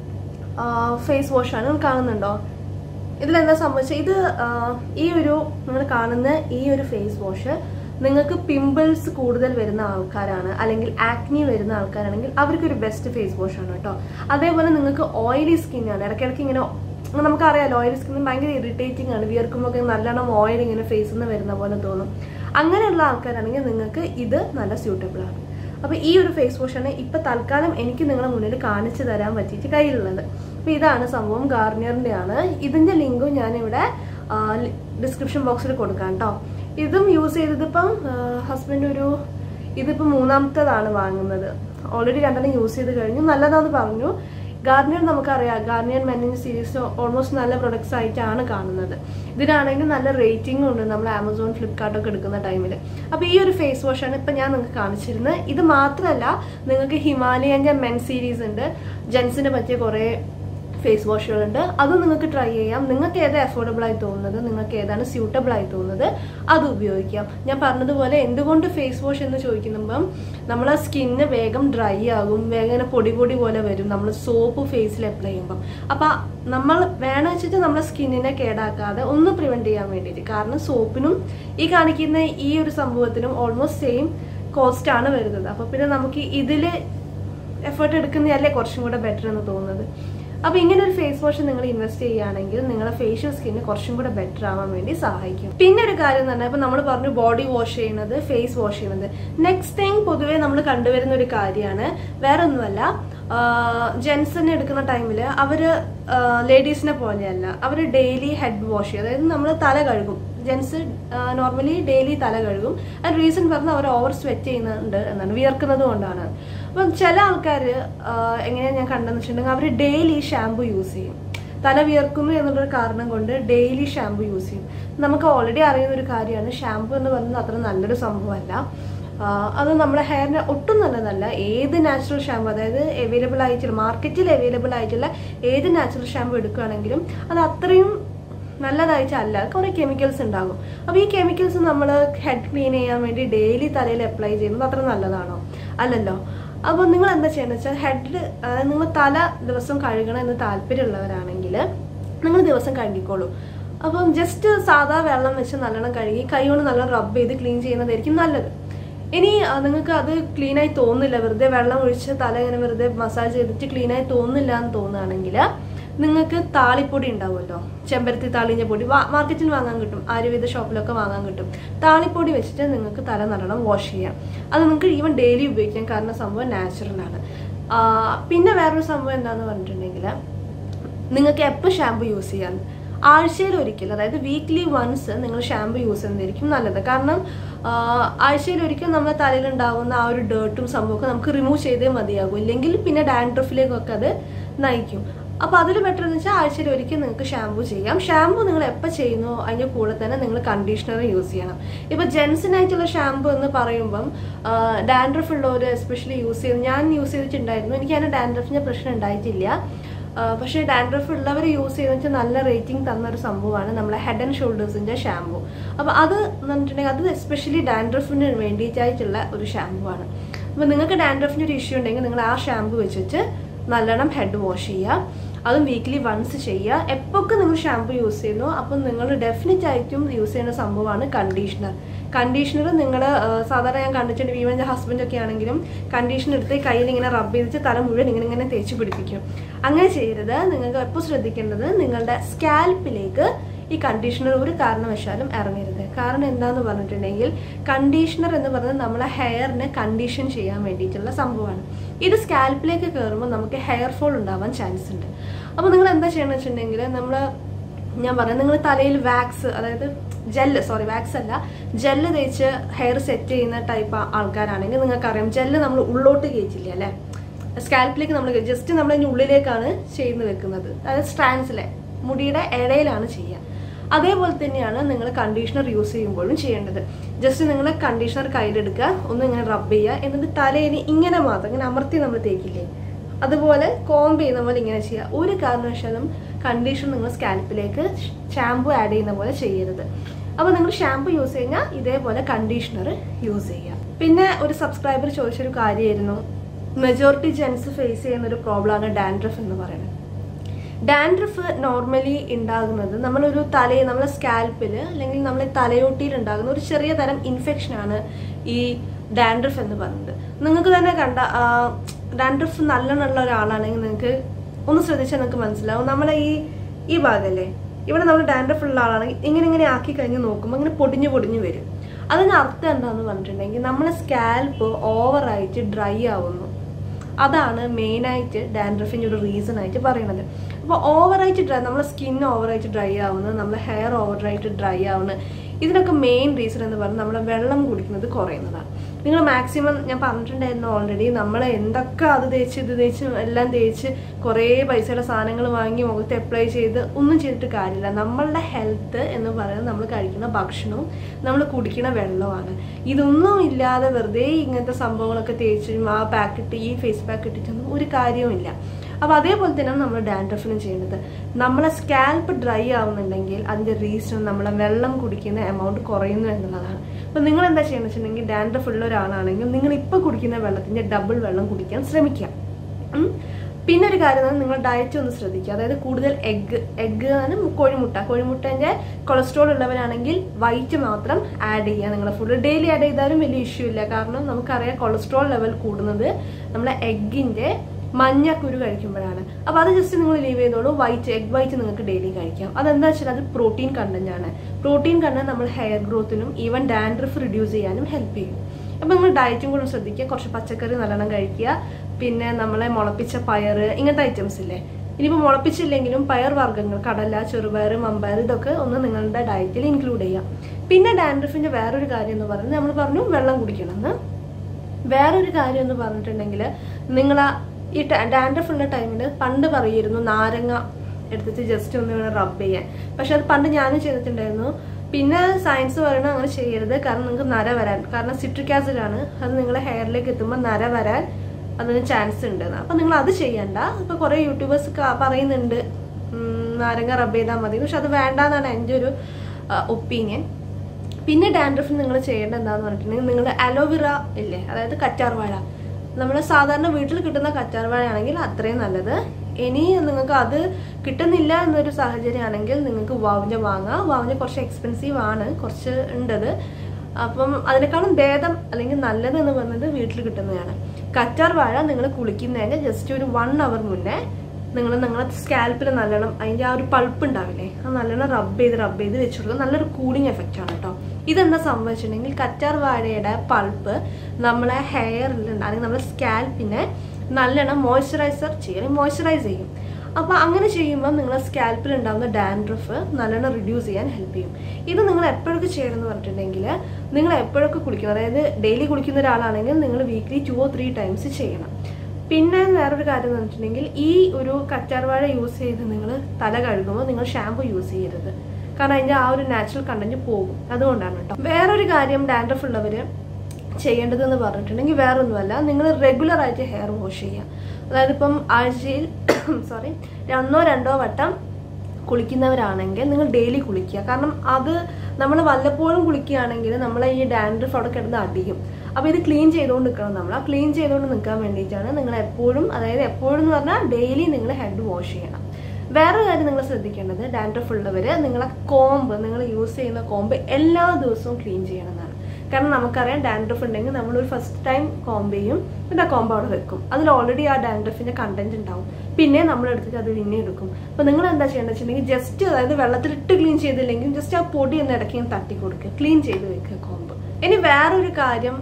S1: ഫേസ് വാഷാണ് നിങ്ങൾ കാണുന്നുണ്ടോ ഇതിലെന്താ സംഭവിച്ചത് ഇത് ഈ ഒരു നിങ്ങൾ കാണുന്ന ഈ ഒരു ഫേസ് വാഷ് നിങ്ങൾക്ക് പിമ്പിൾസ് കൂടുതൽ വരുന്ന ആൾക്കാരാണ് അല്ലെങ്കിൽ ആക്നി വരുന്ന ആൾക്കാരാണെങ്കിൽ അവർക്കൊരു ബെസ്റ്റ് ഫേസ് വാഷ് ആണ് കേട്ടോ അതേപോലെ നിങ്ങൾക്ക് ഓയിലി സ്കിന്നാണ് ഇടയ്ക്കിടയ്ക്ക് ഇങ്ങനെ നമുക്കറിയാലോ ഓയിലി സ്കിൻ ഭയങ്കര ഇറിറ്റേറ്റിംഗ് ആണ് വിയർക്കുമ്പോൾ നല്ലോണം ഓയിൽ ഇങ്ങനെ ഫേസിൽ നിന്ന് വരുന്ന പോലെ തോന്നും അങ്ങനെയുള്ള ആൾക്കാരാണെങ്കിൽ നിങ്ങൾക്ക് ഇത് നല്ല സ്യൂട്ടബിൾ ആണ് അപ്പോൾ ഈ ഒരു ഫേസ് വാഷാണ് ഇപ്പൊ തൽക്കാലം എനിക്ക് നിങ്ങളുടെ മുന്നിൽ കാണിച്ചു തരാൻ പറ്റിയിട്ട് കയ്യിലുള്ളത് അപ്പോൾ ഇതാണ് സംഭവം ഗാർണിയറിന്റെ ആണ് ഇതിന്റെ ലിങ്കും ഞാനിവിടെ ഡിസ്ക്രിപ്ഷൻ ബോക്സിൽ കൊടുക്കാം കേട്ടോ ഇതും യൂസ് ചെയ്തതിപ്പം ഹസ്ബൻഡ് ഒരു ഇതിപ്പോൾ മൂന്നാമത്തേതാണ് വാങ്ങുന്നത് ഓൾറെഡി രണ്ടെണ്ണം യൂസ് ചെയ്ത് കഴിഞ്ഞു നല്ലതാന്ന് പറഞ്ഞു ഗാർണിയർ നമുക്കറിയാം ഗാർണിയർ മെന്നിൻ സീരീസ് ഓൾമോസ്റ്റ് നല്ല പ്രൊഡക്ട്സ് ആയിട്ടാണ് കാണുന്നത് ഇതിനാണെങ്കിൽ നല്ല റേറ്റിംഗും ഉണ്ട് നമ്മൾ ആമസോൺ ഫ്ലിപ്കാർട്ടൊക്കെ എടുക്കുന്ന ടൈമിൽ അപ്പോൾ ഈ ഒരു ഫേസ് വാഷാണ് ഇപ്പം ഞാൻ നിങ്ങൾക്ക് കാണിച്ചിരുന്നത് ഇത് മാത്രമല്ല നിങ്ങൾക്ക് ഹിമാലയൻ്റെ മെൻ സീരീസ് ഉണ്ട് ജെൻസിന് പറ്റിയ കുറേ ഫേസ് വാഷുകളുണ്ട് അത് നിങ്ങൾക്ക് ട്രൈ ചെയ്യാം നിങ്ങൾക്ക് ഏത് അഫോർഡബിൾ ആയി തോന്നുന്നത് നിങ്ങൾക്ക് ഏതാണ് സ്യൂട്ടബിൾ ആയി തോന്നുന്നത് അത് ഉപയോഗിക്കാം ഞാൻ പറഞ്ഞതുപോലെ എന്തുകൊണ്ട് ഫേസ് വാഷ് എന്ന് ചോദിക്കുമ്പം നമ്മളെ സ്കിന്ന് വേഗം ഡ്രൈ ആകും വേഗം ഇങ്ങനെ പൊടി പൊടി പോലെ വരും നമ്മൾ സോപ്പ് ഫേസിൽ അപ്ലൈ ചെയ്യുമ്പം അപ്പം നമ്മൾ വേണം വെച്ചിട്ട് നമ്മുടെ സ്കിന്നിനെ കേടാക്കാതെ ഒന്ന് പ്രിവെന്റ് ചെയ്യാൻ വേണ്ടിയിട്ട് കാരണം സോപ്പിനും ഈ കാണിക്കുന്ന ഈ ഒരു സംഭവത്തിനും ഓൾമോസ്റ്റ് സെയിം കോസ്റ്റ് ആണ് വരുന്നത് അപ്പോൾ പിന്നെ നമുക്ക് ഇതിൽ എഫേർട്ട് എടുക്കുന്നതല്ലേ കുറച്ചും കൂടെ ബെറ്റർ എന്ന് തോന്നുന്നത് അപ്പോൾ ഇങ്ങനെ ഒരു ഫേസ് വാഷ് നിങ്ങൾ ഇൻവെസ്റ്റ് ചെയ്യുകയാണെങ്കിൽ നിങ്ങളുടെ ഫേഷ്യൽ സ്കിന്ന് കുറച്ചും കൂടെ ബെറ്റർ ആവാൻ വേണ്ടി സഹായിക്കും പിന്നെ ഒരു കാര്യം എന്ന് പറഞ്ഞാൽ ഇപ്പൊ നമ്മൾ പറഞ്ഞു ബോഡി വാഷ് ചെയ്യുന്നത് ഫേസ് വാഷ് ചെയ്യുന്നത് നെക്സ്റ്റ് തിങ് പൊതുവേ നമ്മൾ കണ്ടുവരുന്ന ഒരു കാര്യമാണ് വേറെ ഒന്നുമല്ല ജെൻസിനെ എടുക്കുന്ന ടൈമിൽ അവർ ലേഡീസിനെ പോലെയല്ല അവർ ഡെയിലി ഹെഡ് വാഷ് ചെയ്യും അതായത് നമ്മൾ തല കഴുകും ജെൻസ് നോർമലി ഡെയിലി തല കഴുകും അതിന് റീസൺ പറഞ്ഞാൽ അവർ ഓവർ സ്വെറ്റ് ചെയ്യുന്നുണ്ട് എന്നാണ് വിയർക്കുന്നത് കൊണ്ടാണ് അപ്പം ചില ആൾക്കാർ എങ്ങനെയാണ് ഞാൻ കണ്ടെന്ന് വെച്ചിട്ടുണ്ടെങ്കിൽ അവർ ഡെയിലി ഷാമ്പു യൂസ് ചെയ്യും തല വിയർക്കുന്നു എന്നുള്ളൊരു കാരണം കൊണ്ട് ഡെയിലി ഷാമ്പു യൂസ് ചെയ്യും നമുക്ക് ഓൾറെഡി അറിയുന്ന ഒരു കാര്യമാണ് ഷാമ്പു എന്ന് പറയുന്നത് അത്ര നല്ലൊരു സംഭവമല്ല അത് നമ്മുടെ ഹെയറിന് ഒട്ടും നല്ലതല്ല ഏത് നാച്ചുറൽ ഷാമ്പു അതായത് അവൈലബിൾ ആയിട്ടുള്ള മാർക്കറ്റിൽ അവൈലബിൾ ആയിട്ടുള്ള ഏത് നാച്ചുറൽ ഷാമ്പു എടുക്കുകയാണെങ്കിലും അത് അത്രയും നല്ലതായിട്ടല്ല കുറേ കെമിക്കൽസ് ഉണ്ടാകും അപ്പോൾ ഈ കെമിക്കൽസ് നമ്മൾ ഹെഡ് ക്ലീൻ ചെയ്യാൻ വേണ്ടി ഡെയിലി തലയിൽ അപ്ലൈ ചെയ്യുന്നത് അത്ര നല്ലതാണോ അല്ലല്ലോ അപ്പോൾ നിങ്ങൾ എന്താ ചെയ്യുന്നത് വെച്ചാൽ ഹെഡ് നിങ്ങൾ തല ദിവസം കഴുകണം എന്ന് താല്പര്യമുള്ളവരാണെങ്കിൽ നിങ്ങൾ ദിവസം കഴുകിക്കോളൂ അപ്പം ജസ്റ്റ് സാധാ വെള്ളം വെച്ച് നല്ലോണം കഴുകി കൈ കൊണ്ട് നല്ലോണം റബ്ബ് ചെയ്ത് ക്ലീൻ ചെയ്യുന്നതായിരിക്കും നല്ലത് ഇനി നിങ്ങൾക്ക് അത് ക്ലീൻ ആയി തോന്നുന്നില്ല വെറുതെ വെള്ളം ഒഴിച്ച് തല ഇങ്ങനെ വെറുതെ മസാജ് ചെയ്തിട്ട് ക്ലീൻ ആയി തോന്നുന്നില്ല എന്ന് തോന്നുകയാണെങ്കിൽ നിങ്ങൾക്ക് താളിപ്പൊടി ഉണ്ടാവുമല്ലോ ചെമ്പരത്തി താളിൻ്റെ പൊടി മാർക്കറ്റിൽ വാങ്ങാൻ കിട്ടും ആയുർവേദ ഷോപ്പിലൊക്കെ വാങ്ങാൻ കിട്ടും താളിപ്പൊടി വെച്ചിട്ട് നിങ്ങൾക്ക് തല നല്ലോണം വാഷ് ചെയ്യാം അത് നിങ്ങൾക്ക് ഈവൻ ഡെയിലി ഉപയോഗിക്കാം കാരണം സംഭവം നാച്ചുറലാണ് പിന്നെ വേറൊരു സംഭവം എന്താണെന്ന് പറഞ്ഞിട്ടുണ്ടെങ്കിൽ നിങ്ങൾക്ക് എപ്പോൾ ഷാമ്പു യൂസ് ചെയ്യാം ആഴ്ചയിൽ ഒരിക്കൽ അതായത് വീക്ക്ലി വൺസ് നിങ്ങൾ ഷാമ്പു യൂസ് ചെയ്യുന്നതായിരിക്കും നല്ലത് കാരണം ആഴ്ചയിൽ ഒരിക്കൽ നമ്മുടെ തലയിൽ ഉണ്ടാകുന്ന ആ ഒരു ഡേർട്ടും സംഭവമൊക്കെ നമുക്ക് റിമൂവ് ചെയ്തേ മതിയാകും ഇല്ലെങ്കിൽ പിന്നെ ഡാൻഡ്രഫിലേക്കൊക്കെ അത് നയിക്കും അപ്പോൾ അതിൽ ബെറ്റർ എന്ന് വെച്ചാൽ ആഴ്ചയിൽ ഒരിക്കൽ നിങ്ങൾക്ക് ഷാമ്പു ചെയ്യാം ഷാമ്പു നിങ്ങൾ എപ്പോൾ ചെയ്യുന്നോ അതിൻ്റെ കൂടെ തന്നെ നിങ്ങൾ കണ്ടീഷണർ യൂസ് ചെയ്യണം ഇപ്പോൾ ജെൻസിനായിട്ടുള്ള ഷാമ്പു എന്ന് പറയുമ്പം ഡാൻഡ്രഫ് ഉള്ളവർ എസ്പെഷ്യലി യൂസ് ചെയ്ത് ഞാൻ യൂസ് ചെയ്തിട്ടുണ്ടായിരുന്നു എനിക്ക് അതിന് ഡാൻഡ്രഫിൻ്റെ പ്രശ്നം ഉണ്ടായിട്ടില്ല ആ, പക്ഷേ ഡാൻഡ്രഫ് ഉള്ളവർ യൂസ് ചെയ്തെന്ന് വെച്ചാൽ നല്ല റേറ്റിംഗ് തന്ന ഒരു സംഭവമാണ് നമ്മളെ ഹെഡ് ആൻഡ് ഷോൾഡേഴ്സിൻ്റെ ഷാമ്പു അപ്പോൾ അത് എന്ന് പറഞ്ഞിട്ടുണ്ടെങ്കിൽ അത് എസ്പെഷ്യലി ഡാൻഡ്രഫിന് വേണ്ടിയിട്ടായിട്ടുള്ള ഒരു ഷാമ്പു ആണ് അപ്പോൾ നിങ്ങൾക്ക് ഡാൻഡ്രഫിൻ്റെ ഒരു ഇഷ്യൂ ഉണ്ടെങ്കിൽ നിങ്ങൾ ആ ഷാമ്പു വെച്ചിട്ട് നല്ലോണം ഹെഡ് വാഷ് ചെയ്യുക അതും വീക്ക്ലി വൺസ് ചെയ്യുക എപ്പോഴൊക്കെ നിങ്ങൾ ഷാമ്പു യൂസ് ചെയ്യുന്നു അപ്പം നിങ്ങൾ ഡെഫിനറ്റ് ആയിട്ടും യൂസ് ചെയ്യുന്ന സംഭവമാണ് കണ്ടീഷണർ കണ്ടീഷണർ നിങ്ങൾ സാധാരണ ഞാൻ കണ്ടിട്ടുണ്ട് ഈവൻ എൻ്റെ ഹസ്ബൻഡ് ഒക്കെ ആണെങ്കിലും കണ്ടീഷണർ എടുത്ത് കയ്യിൽ ഇങ്ങനെ റബ്ബ് ചെയ്തിട്ട് തല മുഴുവൻ ഇങ്ങനെ ഇങ്ങനെ തേച്ച് പിടിപ്പിക്കും അങ്ങനെ ചെയ്യരുത് നിങ്ങൾക്ക് എപ്പോൾ ശ്രദ്ധിക്കേണ്ടത് നിങ്ങളുടെ സ്കാൽപ്പിലേക്ക് ഈ കണ്ടീഷണർ ഒരു കാരണവശാലും ഇറങ്ങരുത് കാരണം എന്താന്ന് പറഞ്ഞിട്ടുണ്ടെങ്കിൽ കണ്ടീഷണർ എന്ന് പറയുന്നത് നമ്മളെ ഹെയറിനെ കണ്ടീഷൻ ചെയ്യാൻ വേണ്ടിയിട്ടുള്ള സംഭവമാണ് ഇത് സ്കാൽപ്പിലേക്ക് കയറുമ്പോൾ നമുക്ക് ഹെയർ ഫോൾ ഉണ്ടാവാൻ ചാൻസ് ഉണ്ട് അപ്പോൾ നിങ്ങൾ എന്താ ചെയ്യണമെന്ന് വെച്ചിട്ടുണ്ടെങ്കിൽ നമ്മൾ ഞാൻ പറയാം നിങ്ങൾ തലയിൽ വാക്സ് അതായത് ജെല്ല് സോറി വാക്സ് അല്ല ജെല്ല് തേച്ച് ഹെയർ സെറ്റ് ചെയ്യുന്ന ടൈപ്പ് ആൾക്കാരാണെങ്കിൽ നിങ്ങൾക്കറിയാം ജെല്ല് നമ്മൾ ഉള്ളോട്ട് കയറ്റില്ല അല്ലേ സ്കാൽപ്പിലേക്ക് നമ്മൾ ജസ്റ്റ് നമ്മൾ അതിൻ്റെ ഉള്ളിലേക്കാണ് ചെയ്ത് വെക്കുന്നത് അതായത് സ്ട്രാൻസിലെ മുടിയുടെ ഇടയിലാണ് ചെയ്യുക അതേപോലെ തന്നെയാണ് നിങ്ങൾ കണ്ടീഷണർ യൂസ് ചെയ്യുമ്പോഴും ചെയ്യേണ്ടത് ജസ്റ്റ് നിങ്ങൾ കണ്ടീഷണർ കയ്യിലെടുക്കുക ഒന്ന് ഇങ്ങനെ റബ്ബ് ചെയ്യുക എന്നിട്ട് തലയിൽ ഇങ്ങനെ മാത്രം ഇങ്ങനെ അമർത്തി നമ്മൾ തേക്കില്ലേ അതുപോലെ കോംബ് ചെയ്യുന്ന പോലെ ഇങ്ങനെ ചെയ്യുക ഒരു കാരണവശാലും കണ്ടീഷണർ നിങ്ങൾ സ്കാൽപ്പിലേക്ക് ഷാമ്പു ആഡ് ചെയ്യുന്ന പോലെ ചെയ്യരുത് അപ്പോൾ നിങ്ങൾ ഷാമ്പു യൂസ് കഴിഞ്ഞാൽ ഇതേപോലെ കണ്ടീഷണർ യൂസ് ചെയ്യുക പിന്നെ ഒരു സബ്സ്ക്രൈബർ ചോദിച്ചൊരു കാര്യമായിരുന്നു മെജോറിറ്റി ജെൻസ് ഫേസ് ചെയ്യുന്ന ഒരു പ്രോബ്ലമാണ് ഡാൻഡ്രഫ് എന്ന് പറയുന്നത് ഡാൻഡ്രഫ് നോർമലി ഉണ്ടാകുന്നത് നമ്മളൊരു തലയിൽ നമ്മളെ സ്കാൽപ്പിൽ അല്ലെങ്കിൽ നമ്മളെ തലയോട്ടിയിൽ ഉണ്ടാകുന്ന ഒരു ചെറിയ തരം ഇൻഫെക്ഷനാണ് ഈ ഡാൻഡ്രഫ് എന്ന് പറയുന്നത് നിങ്ങൾക്ക് തന്നെ കണ്ട ഡാൻഡ്രഫ് നല്ലോണമുള്ള ഒരാളാണെങ്കിൽ നിങ്ങൾക്ക് ഒന്ന് ശ്രദ്ധിച്ചാൽ നിങ്ങൾക്ക് മനസ്സിലാവും നമ്മളെ ഈ ഈ ഭാഗമല്ലേ ഇവിടെ നമ്മൾ ഡാൻഡ്രഫ് ഉള്ള ആളാണെങ്കിൽ ഇങ്ങനെ ഇങ്ങനെ ആക്കി കഴിഞ്ഞ് നോക്കുമ്പോൾ ഇങ്ങനെ പൊടിഞ്ഞു പൊടിഞ്ഞു വരും അതിന് അർത്ഥം എന്താണെന്ന് പറഞ്ഞിട്ടുണ്ടെങ്കിൽ നമ്മളെ സ്കാൽപ്പ് ഓവറായിട്ട് ഡ്രൈ ആവുന്നു അതാണ് മെയിനായിട്ട് ഡാൻഡ്രഫിൻ്റെ ഒരു റീസൺ ആയിട്ട് പറയുന്നത് അപ്പോൾ ഓവറായിട്ട് ഡ്രൈ നമ്മളെ സ്കിൻ ഓവറായിട്ട് ഡ്രൈ ആവുന്നത് നമ്മളെ ഹെയർ ഓവറായിട്ട് ഡ്രൈ ആവുന്നത് ഇതിനൊക്കെ മെയിൻ റീസൺ എന്ന് പറഞ്ഞാൽ നമ്മൾ വെള്ളം കുടിക്കുന്നത് കുറയുന്നതാണ് നിങ്ങൾ മാക്സിമം ഞാൻ പറഞ്ഞിട്ടുണ്ടായിരുന്നു ഓൾറെഡി നമ്മൾ എന്തൊക്കെ അത് തേച്ച് ഇത് തേച്ച് എല്ലാം തേച്ച് കുറേ പൈസയുടെ സാധനങ്ങൾ വാങ്ങി മുഖത്ത് അപ്ലൈ ചെയ്ത് ഒന്നും ചെയ്തിട്ട് കാര്യമില്ല നമ്മളുടെ ഹെൽത്ത് എന്ന് പറയുന്നത് നമ്മൾ കഴിക്കുന്ന ഭക്ഷണവും നമ്മൾ കുടിക്കുന്ന വെള്ളമാണ് ഇതൊന്നും ഇല്ലാതെ വെറുതെ ഇങ്ങനത്തെ സംഭവങ്ങളൊക്കെ തേച്ചും ആ പാക്കറ്റ് ഈ ഫേസ് പാക്ക് ഇട്ടിട്ടൊന്നും ഒരു കാര്യവുമില്ല അപ്പോൾ അതേപോലെ തന്നെയാണ് നമ്മൾ ഡാൻഡ്രഫിനും ചെയ്യുന്നത് നമ്മളെ സ്കാൽപ്പ് ഡ്രൈ ആവുന്നുണ്ടെങ്കിൽ അതിൻ്റെ റീസൺ നമ്മളെ വെള്ളം കുടിക്കുന്ന എമൗണ്ട് കുറയുന്നു എന്നുള്ളതാണ് അപ്പോൾ നിങ്ങൾ എന്താ ചെയ്യുന്നത് വെച്ചിട്ടുണ്ടെങ്കിൽ ഡാൻഡ്രഫ് ഉള്ള ഒരാളാണെങ്കിൽ നിങ്ങൾ ഇപ്പോൾ കുടിക്കുന്ന വെള്ളത്തിൻ്റെ ഡബിൾ വെള്ളം കുടിക്കാൻ ശ്രമിക്കുക ഉം. പിന്നെ ഒരു കാര്യം എന്ന് നിങ്ങൾ ഡയറ്റ് ഒന്ന് ശ്രദ്ധിക്കുക അതായത് കൂടുതൽ എഗ്ഗ് എഗ്ഗ് ആണ് കോഴിമുട്ട കോഴിമുട്ടൻ്റെ കൊളസ്ട്രോൾ ഉള്ളവരാണെങ്കിൽ വൈറ്റ് മാത്രം ആഡ് ചെയ്യുക നിങ്ങളുടെ ഫുഡ് ഡെയിലി ആഡ് ചെയ്താലും വലിയ ഇഷ്യൂ ഇല്ല കാരണം നമുക്കറിയാം കൊളസ്ട്രോൾ ലെവൽ കൂടുന്നത് നമ്മളെ എഗ്ഗിൻ്റെ മഞ്ഞക്കുരു കഴിക്കുമ്പോഴാണ് അപ്പോൾ അത് ജസ്റ്റ് നിങ്ങൾ ലീവ് ചെയ്തോളൂ വൈറ്റ് എഗ് വൈറ്റ് നിങ്ങൾക്ക് ഡെയിലി കഴിക്കാം അതെന്താ വെച്ചാൽ അത് പ്രോട്ടീൻ കണ്ടന്റ് ആണ് പ്രോട്ടീൻ കണ്ടന്റ് നമ്മൾ ഹെയർ ഗ്രോത്തിനും ഈവൻ ഡാൻഡ്രഫ് റിഡ്യൂസ് ചെയ്യാനും ഹെൽപ്പ് ചെയ്യും അപ്പോൾ നിങ്ങൾ ഡയറ്റും കൂടെ ശ്രദ്ധിക്കുക കുറച്ച് പച്ചക്കറി നല്ലോണം കഴിക്കുക പിന്നെ നമ്മളെ മുളപ്പിച്ച പയർ ഇങ്ങനത്തെ ഐറ്റംസ് ഇല്ലേ ഇനിയിപ്പോൾ മുളപ്പിച്ചില്ലെങ്കിലും പയർ വർഗ്ഗങ്ങൾ കടല ചെറുപയർ മമ്പയർ ഇതൊക്കെ ഒന്ന് നിങ്ങളുടെ ഡയറ്റിൽ ഇൻക്ലൂഡ് ചെയ്യാം പിന്നെ ഡാൻഡ്രഫിൻ്റെ വേറൊരു കാര്യം എന്ന് പറയുന്നത് നമ്മൾ പറഞ്ഞു വെള്ളം കുടിക്കണമെന്ന് വേറൊരു കാര്യം എന്ന് പറഞ്ഞിട്ടുണ്ടെങ്കിൽ നിങ്ങൾ ഈ ഡാൻഡ്രഫ് ഉള്ള ടൈമിൽ പണ്ട് പറയുമായിരുന്നു നാരങ്ങ എടുത്തിട്ട് ജസ്റ്റ് ഒന്ന് ഇങ്ങനെ റബ്ബ് ചെയ്യാൻ പക്ഷെ അത് പണ്ട് ഞാനും ചെയ്തിട്ടുണ്ടായിരുന്നു പിന്നെ സയൻസ് പറയുന്നത് അങ്ങനെ ചെയ്യരുത് കാരണം നിങ്ങൾക്ക് നര വരാൻ കാരണം സിട്രിക് ആസിഡ് ആണ് അത് നിങ്ങളെ ഹെയറിലേക്ക് എത്തുമ്പോൾ നര വരാൻ അതിന് ചാൻസ് ഉണ്ട് അപ്പം നിങ്ങൾ അത് ചെയ്യണ്ട ഇപ്പം കുറേ യൂട്യൂബേഴ്സ് പറയുന്നുണ്ട് ഉം, നാരങ്ങ റബ്ബ് ചെയ്താൽ മതി പക്ഷെ അത് വേണ്ടാന്നാണ് എൻ്റെ ഒരു ഒപ്പീനിയൻ പിന്നെ ഡാൻഡ്രഫിന് നിങ്ങൾ ചെയ്യേണ്ട എന്താന്ന് പറഞ്ഞിട്ടുണ്ടെങ്കിൽ നിങ്ങളുടെ അലോവിറ ഇല്ലേ അതായത് കറ്റാർവാഴ നമ്മൾ സാധാരണ വീട്ടിൽ കിട്ടുന്ന കറ്റാർവാഴ ആണെങ്കിൽ അത്രയും നല്ലത് ഇനി നിങ്ങൾക്ക് അത് കിട്ടുന്നില്ല എന്നൊരു സാഹചര്യമാണെങ്കിൽ നിങ്ങൾക്ക് വാവിൻ്റെ വാങ്ങാം വാവിൻ്റെ കുറച്ച് എക്സ്പെൻസീവ് ആണ് കുറച്ച് ഉണ്ടത് അപ്പം അതിനേക്കാളും ഭേദം അല്ലെങ്കിൽ നല്ലത് എന്ന് പറയുന്നത് വീട്ടിൽ കിട്ടുന്നതാണ് കറ്റാർ വാഴ നിങ്ങൾ കുളിക്കുന്നതിന് ജസ്റ്റ് ഒരു വൺ അവർ മുന്നേ നിങ്ങൾ നിങ്ങളുടെ സ്കാൽപ്പിൽ നല്ലോണം അതിൻ്റെ ആ ഒരു പൾപ്പ് ഉണ്ടാവില്ലേ അത് നല്ലോണം റബ്ബ് ചെയ്ത് റബ്ബ് ചെയ്ത് വെച്ച് കൊടുക്കുക നല്ലൊരു കൂളിംഗ് എഫക്റ്റ് ആണ് കേട്ടോ ഇതെന്താ സംഭവിച്ചിട്ടുണ്ടെങ്കിൽ കറ്റാർ വാഴയുടെ പൾപ്പ് നമ്മളെ ഹെയറിൽ അല്ലെങ്കിൽ നമ്മുടെ സ്കാൽപ്പിനെ നല്ലോണം മോയ്സ്ചറൈസർ ചെയ്യും മോയ്സ്ചറൈസ് ചെയ്യും അപ്പോൾ അങ്ങനെ ചെയ്യുമ്പോൾ നിങ്ങളെ സ്കാൽപ്പിൽ ഉണ്ടാകുന്ന ഡാൻഡ്രഫ് നല്ലോണം റിഡ്യൂസ് ചെയ്യാൻ ഹെൽപ്പ് ചെയ്യും ഇത് നിങ്ങൾ എപ്പോഴൊക്കെ ചെയ്യണമെന്ന് പറഞ്ഞിട്ടുണ്ടെങ്കിൽ നിങ്ങൾ എപ്പോഴൊക്കെ കുളിക്കണം അതായത് ഡെയിലി കുളിക്കുന്ന ഒരാളാണെങ്കിൽ നിങ്ങൾ weekly two or three times ചെയ്യണം പിന്നെ വേറൊരു കാര്യം എന്ന് വെച്ചിട്ടുണ്ടെങ്കിൽ ഈ ഒരു കറ്റാർവാഴ യൂസ് ചെയ്ത് നിങ്ങൾ തല കഴുകുമ്പോൾ നിങ്ങൾ ഷാമ്പു യൂസ് ചെയ്യരുത് കാരണം അതിന്റെ ആ ഒരു നാച്ചുറൽ കണ്ടന്റ് പോകും അതുകൊണ്ടാണ് കേട്ടോ വേറൊരു കാര്യം ഡാൻഡ്രഫ് ഉള്ളവര് ചെയ്യേണ്ടതെന്ന് പറഞ്ഞിട്ടുണ്ടെങ്കിൽ വേറൊന്നുമല്ല നിങ്ങൾ റെഗുലർ ആയിട്ട് ഹെയർ വാഷ് ചെയ്യുക അതായത് ഇപ്പം ആഴ്ചയിൽ സോറി ഒന്നോ രണ്ടോ വട്ടം കുളിക്കുന്നവരാണെങ്കിൽ നിങ്ങൾ ഡെയിലി കുളിക്കുക കാരണം അത് നമ്മൾ വല്ലപ്പോഴും കുളിക്കുകയാണെങ്കിൽ നമ്മളെ ഈ ഡാൻഡ്രഫ് അവിടെ കിടന്ന് അടിയും അപ്പോൾ ഇത് ക്ലീൻ ചെയ്തുകൊണ്ട് നിൽക്കണം നമ്മൾ ആ ക്ലീൻ ചെയ്തുകൊണ്ട് നിൽക്കാൻ വേണ്ടിയിട്ടാണ് നിങ്ങൾ എപ്പോഴും അതായത് എപ്പോഴും എന്ന് പറഞ്ഞാൽ ഡെയിലി നിങ്ങൾ ഹെഡ് വാഷ് ചെയ്യണം വേറൊരു കാര്യം നിങ്ങൾ ശ്രദ്ധിക്കേണ്ടത് ഡാൻഡ്രഫ് ഉള്ളവര് നിങ്ങളെ കോമ്പ് നിങ്ങൾ യൂസ് ചെയ്യുന്ന കോമ്പ് എല്ലാ ദിവസവും ക്ലീൻ ചെയ്യണമെന്നാണ് കാരണം നമുക്കറിയാം ഡാൻഡ്രഫ് ഉണ്ടെങ്കിൽ നമ്മളൊരു ഫസ്റ്റ് ടൈം കോമ്പ് ചെയ്യും പിന്നെ ആ കോമ്പ് അവിടെ വെക്കും അതിൽ ഓൾറെഡി ആ ഡാൻഡ്രഫിന്റെ കണ്ടന്റ് ഉണ്ടാവും പിന്നെ നമ്മൾ എടുത്തിട്ട് അത് പിന്നെ എടുക്കും അപ്പൊ നിങ്ങൾ എന്താ ചെയ്യേണ്ടത് വെച്ചിട്ടുണ്ടെങ്കിൽ ജസ്റ്റ് അതായത് വെള്ളത്തിലിട്ട് ക്ലീൻ ചെയ്തില്ലെങ്കിൽ ജസ്റ്റ് ആ പൊടി ഒന്ന് ഇടയ്ക്ക് ഒന്ന് തട്ടി കൊടുക്കുക ക്ലീൻ ചെയ്ത് വെക്കുക കോമ്പ് ഇനി വേറൊരു കാര്യം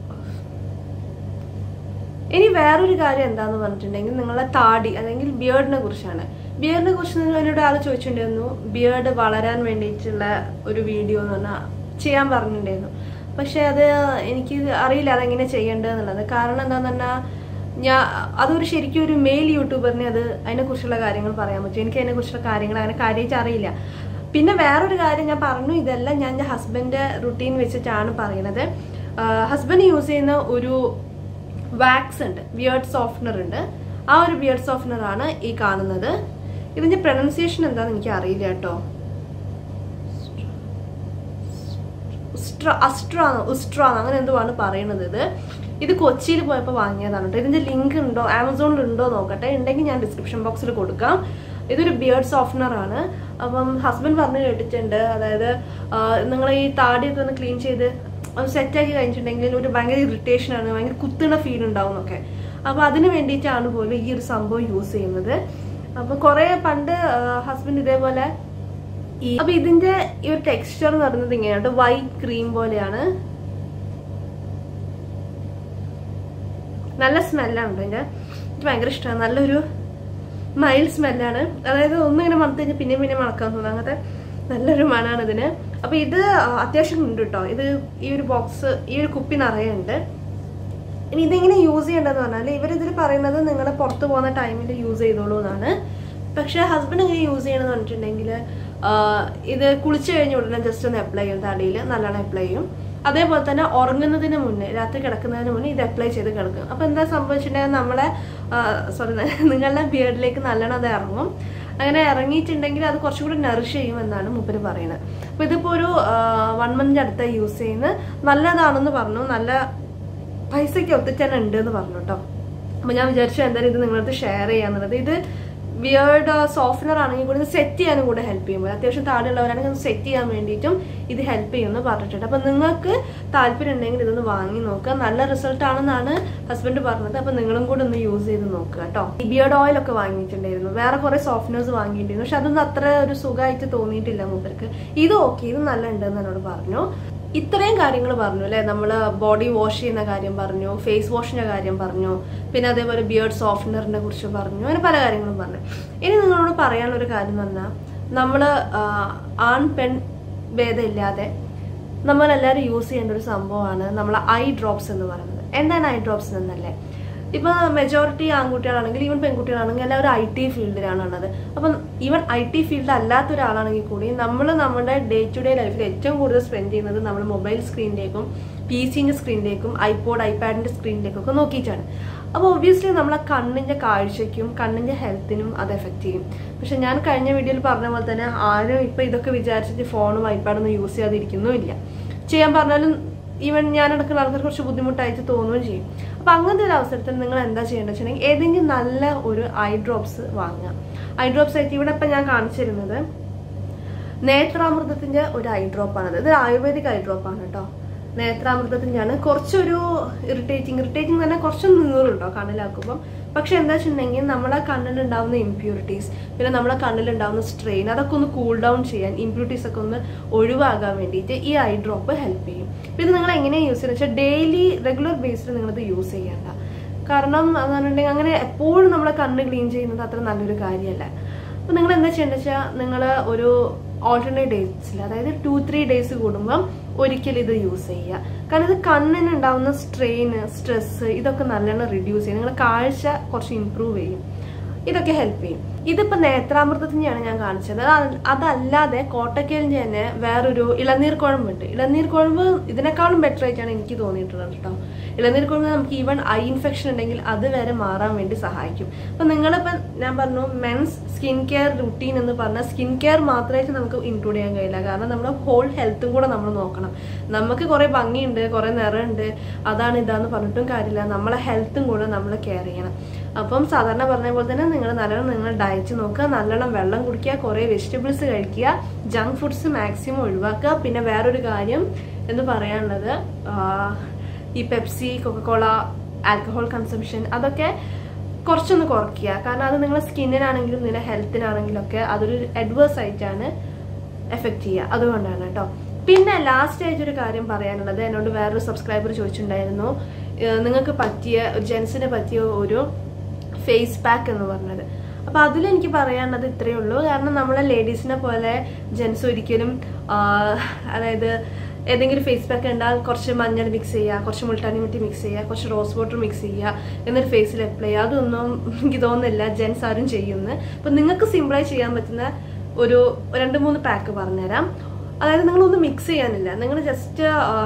S1: ഇനി വേറൊരു കാര്യം എന്താന്ന് പറഞ്ഞിട്ടുണ്ടെങ്കിൽ നിങ്ങളെ താടി അല്ലെങ്കിൽ ബിയേർഡിനെ കുറിച്ചാണ് ബിയേർഡിനെ കുറിച്ച് നിങ്ങൾ എന്നോട് ആൾ ചോദിച്ചിട്ടുണ്ടായിരുന്നു ബിയേർഡ് വളരാൻ വേണ്ടിയിട്ടുള്ള ഒരു വീഡിയോ എന്ന് പറഞ്ഞാൽ ചെയ്യാൻ പറഞ്ഞിട്ടുണ്ടായിരുന്നു പക്ഷെ അത് എനിക്ക് അറിയില്ല അതെങ്ങനെ ചെയ്യേണ്ടതെന്നുള്ളത് കാരണം എന്താന്ന് പറഞ്ഞാൽ ഞാൻ അതൊരു ശരിക്കും ഒരു മെയിൽ യൂട്യൂബറിനെ അത് അതിനെക്കുറിച്ചുള്ള കാര്യങ്ങൾ പറയാൻ പറ്റും എനിക്ക് അതിനെക്കുറിച്ചുള്ള കാര്യങ്ങൾ അങ്ങനെ കാര്യമായിട്ട് അറിയില്ല പിന്നെ വേറൊരു കാര്യം ഞാൻ പറഞ്ഞു ഇതെല്ലാം ഞാൻ എൻ്റെ ഹസ്ബൻഡ് റുട്ടീൻ വെച്ചിട്ടാണ് പറയുന്നത് ഹസ്ബൻഡ് യൂസ് ചെയ്യുന്ന ഒരു വാക്സ് ഉണ്ട് ബിയേർഡ് സോഫ്റ്റ്നർ ഉണ്ട് ആ ഒരു ബിയേർഡ് സോഫ്റ്റ്നർ ആണ് ഈ കാണുന്നത് ഇതിന്റെ പ്രൊനൗൺസിയേഷൻ എന്താണെന്ന് എനിക്ക് അറിയില്ല കേട്ടോ അസ്ട്ര ഉസ്ട്ര അങ്ങനെ എന്തോ ആണ് പറയുന്നത് ഇത് ഇത് കൊച്ചിയിൽ പോയപ്പോൾ വാങ്ങിയതാണ് കേട്ടോ ഇതിന്റെ ലിങ്ക് ഉണ്ടോ ആമസോണിൽ ഉണ്ടോ നോക്കട്ടെ ഉണ്ടെങ്കിൽ ഞാൻ ഡിസ്ക്രിപ്ഷൻ ബോക്സിൽ കൊടുക്കാം ഇതൊരു ബിയേർഡ് സോഫ്റ്റ്നർ ആണ് അപ്പം ഹസ്ബൻഡ് പറഞ്ഞു കേട്ടിട്ടുണ്ട് അതായത് നിങ്ങൾ ഈ താടിയൊക്കെ ഒന്ന് ക്ലീൻ ചെയ്ത് അത് സെറ്റാക്കി കഴിഞ്ഞിട്ടുണ്ടെങ്കിൽ ഒരു ഭയങ്കര ഇറിറ്റേഷൻ ആണ് ഭയങ്കര കുത്തുണ ഫീൽ ഉണ്ടാവും എന്നൊക്കെ അപ്പൊ അതിന് വേണ്ടിയിട്ടാണ് പോലും ഈ ഒരു സംഭവം യൂസ് ചെയ്യുന്നത് അപ്പൊ കുറെ പണ്ട് ഹസ്ബൻഡ് ഇതേപോലെ ഈ അപ്പൊ ഇതിന്റെ ഈ ഒരു ടെക്സ്ചർ എന്ന് പറയുന്നത് ഇങ്ങനെയാണ് വൈറ്റ് ക്രീം പോലെയാണ് നല്ല സ്മെല്ലാണ് ഇതിന്റെ എനിക്ക് ഭയങ്കര ഇഷ്ടമാണ് നല്ലൊരു മൈൽഡ് സ്മെല്ലാണ് അതായത് ഒന്നും ഇങ്ങനെ മണത്ത് കഴിഞ്ഞാൽ പിന്നെ പിന്നെ മണക്കാൻ തോന്നുന്നു അങ്ങനത്തെ നല്ലൊരു മണാണ് ഇതിന് അപ്പൊ ഇത് അത്യാവശ്യം ഉണ്ട് കേട്ടോ ഇത് ഈ ഒരു ബോക്സ് ഈ ഒരു കുപ്പി നിറയെ ഉണ്ട് ഇനി ഇതെങ്ങനെ യൂസ് ചെയ്യേണ്ടതെന്ന് പറഞ്ഞാൽ ഇവരിതിൽ പറയുന്നത് നിങ്ങൾ പുറത്ത് പോകുന്ന ടൈമിൽ യൂസ് ചെയ്തോളൂ എന്നാണ് പക്ഷെ ഹസ്ബൻഡ് എങ്ങനെ യൂസ് ചെയ്യണമെന്ന് പറഞ്ഞിട്ടുണ്ടെങ്കിൽ ഇത് കുളിച്ചു കഴിഞ്ഞ ഉടനെ ജസ്റ്റ് ഒന്ന് അപ്ലൈ ചെയ്യും തടിയിൽ നല്ലോണം അപ്ലൈ ചെയ്യും അതേപോലെ തന്നെ ഉറങ്ങുന്നതിന് മുന്നേ രാത്രി കിടക്കുന്നതിന് മുന്നേ ഇത് അപ്ലൈ ചെയ്ത് കിടക്കും അപ്പൊ എന്താ സംഭവിച്ചിട്ടുണ്ടെങ്കിൽ നമ്മളെ സോറി നിങ്ങളുടെ ബിയർഡിലേക്ക് നല്ലോണം അത് ഇറങ്ങും അങ്ങനെ ഇറങ്ങിയിട്ടുണ്ടെങ്കിൽ അത് കുറച്ചും കൂടി നറിഷ് ചെയ്യും എന്നാണ് മൂപ്പര് പറയുന്നത് അപ്പൊ ഇതിപ്പോ ഒരു വൺ മന്തിന്റെ അടുത്ത് യൂസ് ചെയ്യുന്നത് നല്ലതാണെന്ന് പറഞ്ഞു നല്ല പൈസയ്ക്ക് ഒത്തിട്ട് തന്നെ ഉണ്ട് എന്ന് പറഞ്ഞു കേട്ടോ അപ്പൊ ഞാൻ വിചാരിച്ചു എന്തായാലും ഇത് നിങ്ങളടുത്ത് ഷെയർ ചെയ്യാന്നുള്ളത് ഇത് വിയേർഡ് സോഫ്റ്റ്വെയർ ആണെങ്കിൽ കൂടി ഇത് സെറ്റ് ചെയ്യാനും കൂടെ ഹെൽപ്പ് ചെയ്യും അത്യാവശ്യം താഴെയുള്ളവരാണെങ്കിൽ സെറ്റ് ചെയ്യാൻ വേണ്ടിയിട്ടും ഇത് ഹെൽപ്പ് ചെയ്യുമെന്ന് പറഞ്ഞിട്ടുണ്ട് അപ്പൊ നിങ്ങൾക്ക് താല്പര്യം ഉണ്ടെങ്കിൽ ഇതൊന്ന് വാങ്ങി നോക്കുക നല്ല റിസൾട്ട് ആണെന്നാണ് ഹസ്ബൻഡ് പറഞ്ഞത് അപ്പൊ നിങ്ങളും കൂടെ ഒന്ന് യൂസ് ചെയ്ത് നോക്കുക കേട്ടോ ബിയേർഡ് ഓയിൽ ഒക്കെ വാങ്ങിയിട്ടുണ്ടായിരുന്നു വേറെ കുറെ സോഫ്റ്റ്വെയർസ് വാങ്ങിയിട്ടുണ്ടായിരുന്നു പക്ഷെ അതൊന്നും അത്ര ഒരു സുഖമായിട്ട് തോന്നിയിട്ടില്ല മൂപ്പർക്ക് ഇത് ഓക്കെ ഇത് നല്ല ഉണ്ടെന്ന് എന്നോട് പറഞ്ഞു ഇത്രയും കാര്യങ്ങൾ പറഞ്ഞു അല്ലെ നമ്മൾ ബോഡി വാഷ് ചെയ്യുന്ന കാര്യം പറഞ്ഞു ഫേസ് വാഷിന്റെ കാര്യം പറഞ്ഞു പിന്നെ അതേപോലെ ബിയേർഡ് സോഫ്റ്റ്നറിനെ കുറിച്ച് പറഞ്ഞു അങ്ങനെ പല കാര്യങ്ങളും പറഞ്ഞു ഇനി നിങ്ങളോട് പറയാനുള്ള ഒരു കാര്യം എന്ന് പറഞ്ഞാൽ നമ്മൾ ആൺ പെൺ ഭേദമില്ലാതെ നമ്മളെല്ലാവരും യൂസ് ചെയ്യേണ്ട ഒരു സംഭവമാണ് നമ്മൾ ഐ ഡ്രോപ്സ് എന്ന് പറയുന്നത് എന്താണ് ഐ ഡ്രോപ്സ് എന്നല്ലേ ഇപ്പൊ മെജോറിറ്റി ആൺകുട്ടികളാണെങ്കിൽ ഈവൻ പെൺകുട്ടികളാണെങ്കിൽ എല്ലാവരും ഐ ടി ഫീൽഡിലാണ് ഉള്ളത് അപ്പം ഈവൻ ഐ ടി ഫീൽഡ് അല്ലാത്ത ഒരാളാണെങ്കിൽ കൂടി നമ്മൾ നമ്മുടെ ഡേ ടു ഡേ ലൈഫിൽ ഏറ്റവും കൂടുതൽ സ്പെൻഡ് ചെയ്യുന്നത് നമ്മൾ മൊബൈൽ സ്ക്രീനിലേക്കും പി സിന്റെ സ്ക്രീനിലേക്കും ഐപോഡ് ഐപാഡിന്റെ സ്ക്രീനിലേക്കും ഒക്കെ നോക്കിയിട്ടാണ് അപ്പോൾ ഒബ്വിയസ്ലി നമ്മളെ കണ്ണിന്റെ കാഴ്ചയ്ക്കും കണ്ണിന്റെ ഹെൽത്തിനും അത് എഫക്ട് ചെയ്യും പക്ഷെ ഞാൻ കഴിഞ്ഞ വീഡിയോയിൽ പറഞ്ഞ പോലെ തന്നെ ആരും ഇപ്പൊ ഇതൊക്കെ വിചാരിച്ചിട്ട് ഫോണും ഐപാഡൊന്നും യൂസ് ചെയ്യാതിരിക്കുന്നുമില്ല ചെയ്യാൻ പറഞ്ഞാലും ഈവൻ ഞാൻ എടുക്കുന്ന ആൾക്കാർക്ക് കുറച്ച് ബുദ്ധിമുട്ടായിട്ട് തോന്നുകയും ചെയ്യും അപ്പൊ അങ്ങനത്തെ ഒരു അവസരത്തിൽ നിങ്ങൾ എന്താ ചെയ്യേണ്ടത് വെച്ചിട്ടുണ്ടെങ്കിൽ ഏതെങ്കിലും നല്ല ഒരു ഐ ഡ്രോപ്സ് വാങ്ങുക ഐ ഡ്രോപ്സ് ആയിട്ട് ഇവിടെ ഇപ്പൊ ഞാൻ കാണിച്ചിരുന്നത് നേത്രാമൃതത്തിന്റെ ഒരു ഐ ഡ്രോപ്പ് ആണ് ഇത് ആയുർവേദിക് ഐ ഡ്രോപ്പ് ആണ് കേട്ടോ നേത്രാമൃതത്തിൻ്റെയാണ് കുറച്ചൊരു ഇറിറ്റേറ്റിംഗ് ഇറിറ്റേറ്റിംഗ് തന്നെ കുറച്ച് നീറുണ്ടോ കണ്ണിലാക്കുമ്പം പക്ഷെ എന്താ വെച്ചിട്ടുണ്ടെങ്കിൽ നമ്മളെ കണ്ണിലുണ്ടാവുന്ന ഇമ്പ്യൂരിറ്റീസ് പിന്നെ നമ്മളെ കണ്ണിലുണ്ടാവുന്ന സ്ട്രെയിൻ അതൊക്കെ ഒന്ന് കൂൾ ഡൗൺ ചെയ്യാൻ ഇമ്പ്യൂരിറ്റീസ് ഒക്കെ ഒന്ന് ഒഴിവാകാൻ വേണ്ടിയിട്ട് ഈ ഐ ഡ്രോപ്പ് ഹെൽപ്പ് ചെയ്യും പിന്നെ നിങ്ങൾ എങ്ങനെയാണ് യൂസ് ചെയ്യുന്നത് വെച്ചാൽ ഡെയിലി റെഗുലർ ബേസിൽ നിങ്ങളിത് യൂസ് ചെയ്യേണ്ട കാരണം എന്ന് പറഞ്ഞിട്ടുണ്ടെങ്കിൽ അങ്ങനെ എപ്പോഴും നമ്മളെ കണ്ണ് ക്ലീൻ ചെയ്യുന്നത് അത്ര നല്ലൊരു കാര്യമല്ല അപ്പം നിങ്ങൾ എന്താ ചെയ്യേണ്ടത് വെച്ചാൽ നിങ്ങൾ ഒരു ഓൾട്ടർനേറ്റ് ഡേയ്സിൽ അതായത് ടു ത്രീ ഡേയ്സ് കൂടുമ്പം ഒരിക്കലും ഇത് യൂസ് ചെയ്യുക കാരണം ഇത് കണ്ണിന് ഉണ്ടാവുന്ന സ്ട്രെയിൻ സ്ട്രെസ് ഇതൊക്കെ നല്ലോണം റിഡ്യൂസ് ചെയ്യും നിങ്ങളുടെ കാഴ്ച കുറച്ച് ഇമ്പ്രൂവ് ചെയ്യും ഇതൊക്കെ ഹെൽപ്പ് ചെയ്യും ഇതിപ്പോ നേത്രാമൃതത്തിനെയാണ് ഞാൻ കാണിച്ചത് അത് അതല്ലാതെ കോട്ടക്കലിന്റെ തന്നെ വേറൊരു ഇളനീർ കുഴമ്പുണ്ട് ഇളനീർ കുഴമ്പ് ഇതിനേക്കാളും ബെറ്റർ ആയിട്ടാണ് എനിക്ക് തോന്നിയിട്ടുള്ളത് കേട്ടോ ഇളനീർ കുഴമ്പ് നമുക്ക് ഈവൻ ഐ ഇൻഫെക്ഷൻ ഉണ്ടെങ്കിൽ അത് വരെ മാറാൻ വേണ്ടി സഹായിക്കും അപ്പൊ നിങ്ങളിപ്പോ ഞാൻ പറഞ്ഞു മെൻസ് സ്കിൻ കെയർ റുട്ടീൻ എന്ന് പറഞ്ഞാൽ സ്കിൻ കെയർ മാത്രമായിട്ട് നമുക്ക് ഇൻക്ലൂഡ് ചെയ്യാൻ കഴിയില്ല കാരണം നമ്മുടെ ഹോൾ ഹെൽത്തും കൂടെ നമ്മൾ നോക്കണം നമുക്ക് കുറെ ഭംഗിയുണ്ട് കുറെ നിറമുണ്ട് അതാണ് ഇതാന്ന് പറഞ്ഞിട്ടും കാര്യമില്ല നമ്മളെ ഹെൽത്തും കൂടെ നമ്മൾ കെയർ ചെയ്യണം അപ്പം സാധാരണ പറഞ്ഞ പോലെ തന്നെ നിങ്ങൾ നല്ലോണം നിങ്ങൾ ഡയറ്റ് നോക്കുക നല്ലോണം വെള്ളം കുടിക്കുക കുറേ വെജിറ്റബിൾസ് കഴിക്കുക ജങ്ക് ഫുഡ്സ് മാക്സിമം ഒഴിവാക്കുക പിന്നെ വേറൊരു കാര്യം എന്ന് പറയാനുള്ളത് ആ, ഈ പെപ്സി കൊക്കക്കോള ആൽക്കഹോൾ കൺസംഷൻ അതൊക്കെ കുറച്ചൊന്ന് കുറയ്ക്കുക കാരണം അത് നിങ്ങളുടെ സ്കിന്നിനാണെങ്കിലും നിങ്ങളുടെ ഹെൽത്തിനാണെങ്കിലും ഒക്കെ അതൊരു അഡ്വേഴ്സ് ആയിട്ടാണ് എഫക്റ്റ് ചെയ്യുക അതുകൊണ്ടാണ് കേട്ടോ പിന്നെ ലാസ്റ്റ് ആയിട്ടൊരു കാര്യം പറയാനുള്ളത് എന്നോട് വേറൊരു സബ്സ്ക്രൈബർ ചോദിച്ചിട്ടുണ്ടായിരുന്നു ഏഹ് നിങ്ങൾക്ക് പറ്റിയ ജെൻസിന് പറ്റിയ ഒരു ഫേസ് പാക്ക് എന്ന് പറഞ്ഞത് അപ്പൊ അതിൽ എനിക്ക് പറയാനുള്ളത് ഇത്രയേ ഉള്ളൂ കാരണം നമ്മളെ ലേഡീസിനെ പോലെ ജെൻസ് ഒരിക്കലും ആഹ്, അതായത് ഏതെങ്കിലും ഫേസ് പാക്ക് ഉണ്ടാൽ കുറച്ച് മഞ്ഞൾ മിക്സ് ചെയ്യുക കുറച്ച് മുൾട്ടാനി മിട്ടി മിക്സ് ചെയ്യുക കുറച്ച് റോസ് വാട്ടർ മിക്സ് ചെയ്യുക എന്നിട്ട് ഫേസിൽ അപ്ലൈ ചെയ്യുക അതൊന്നും എനിക്ക് തോന്നുന്നില്ല ജെൻസ് ആരും ചെയ്യുന്നു അപ്പൊ നിങ്ങൾക്ക് സിമ്പിളായി ചെയ്യാൻ പറ്റുന്ന ഒരു രണ്ട് മൂന്ന് പാക്ക് പറഞ്ഞുതരാം അതായത് നിങ്ങളൊന്നും മിക്സ് ചെയ്യാനില്ല നിങ്ങൾ ജസ്റ്റ്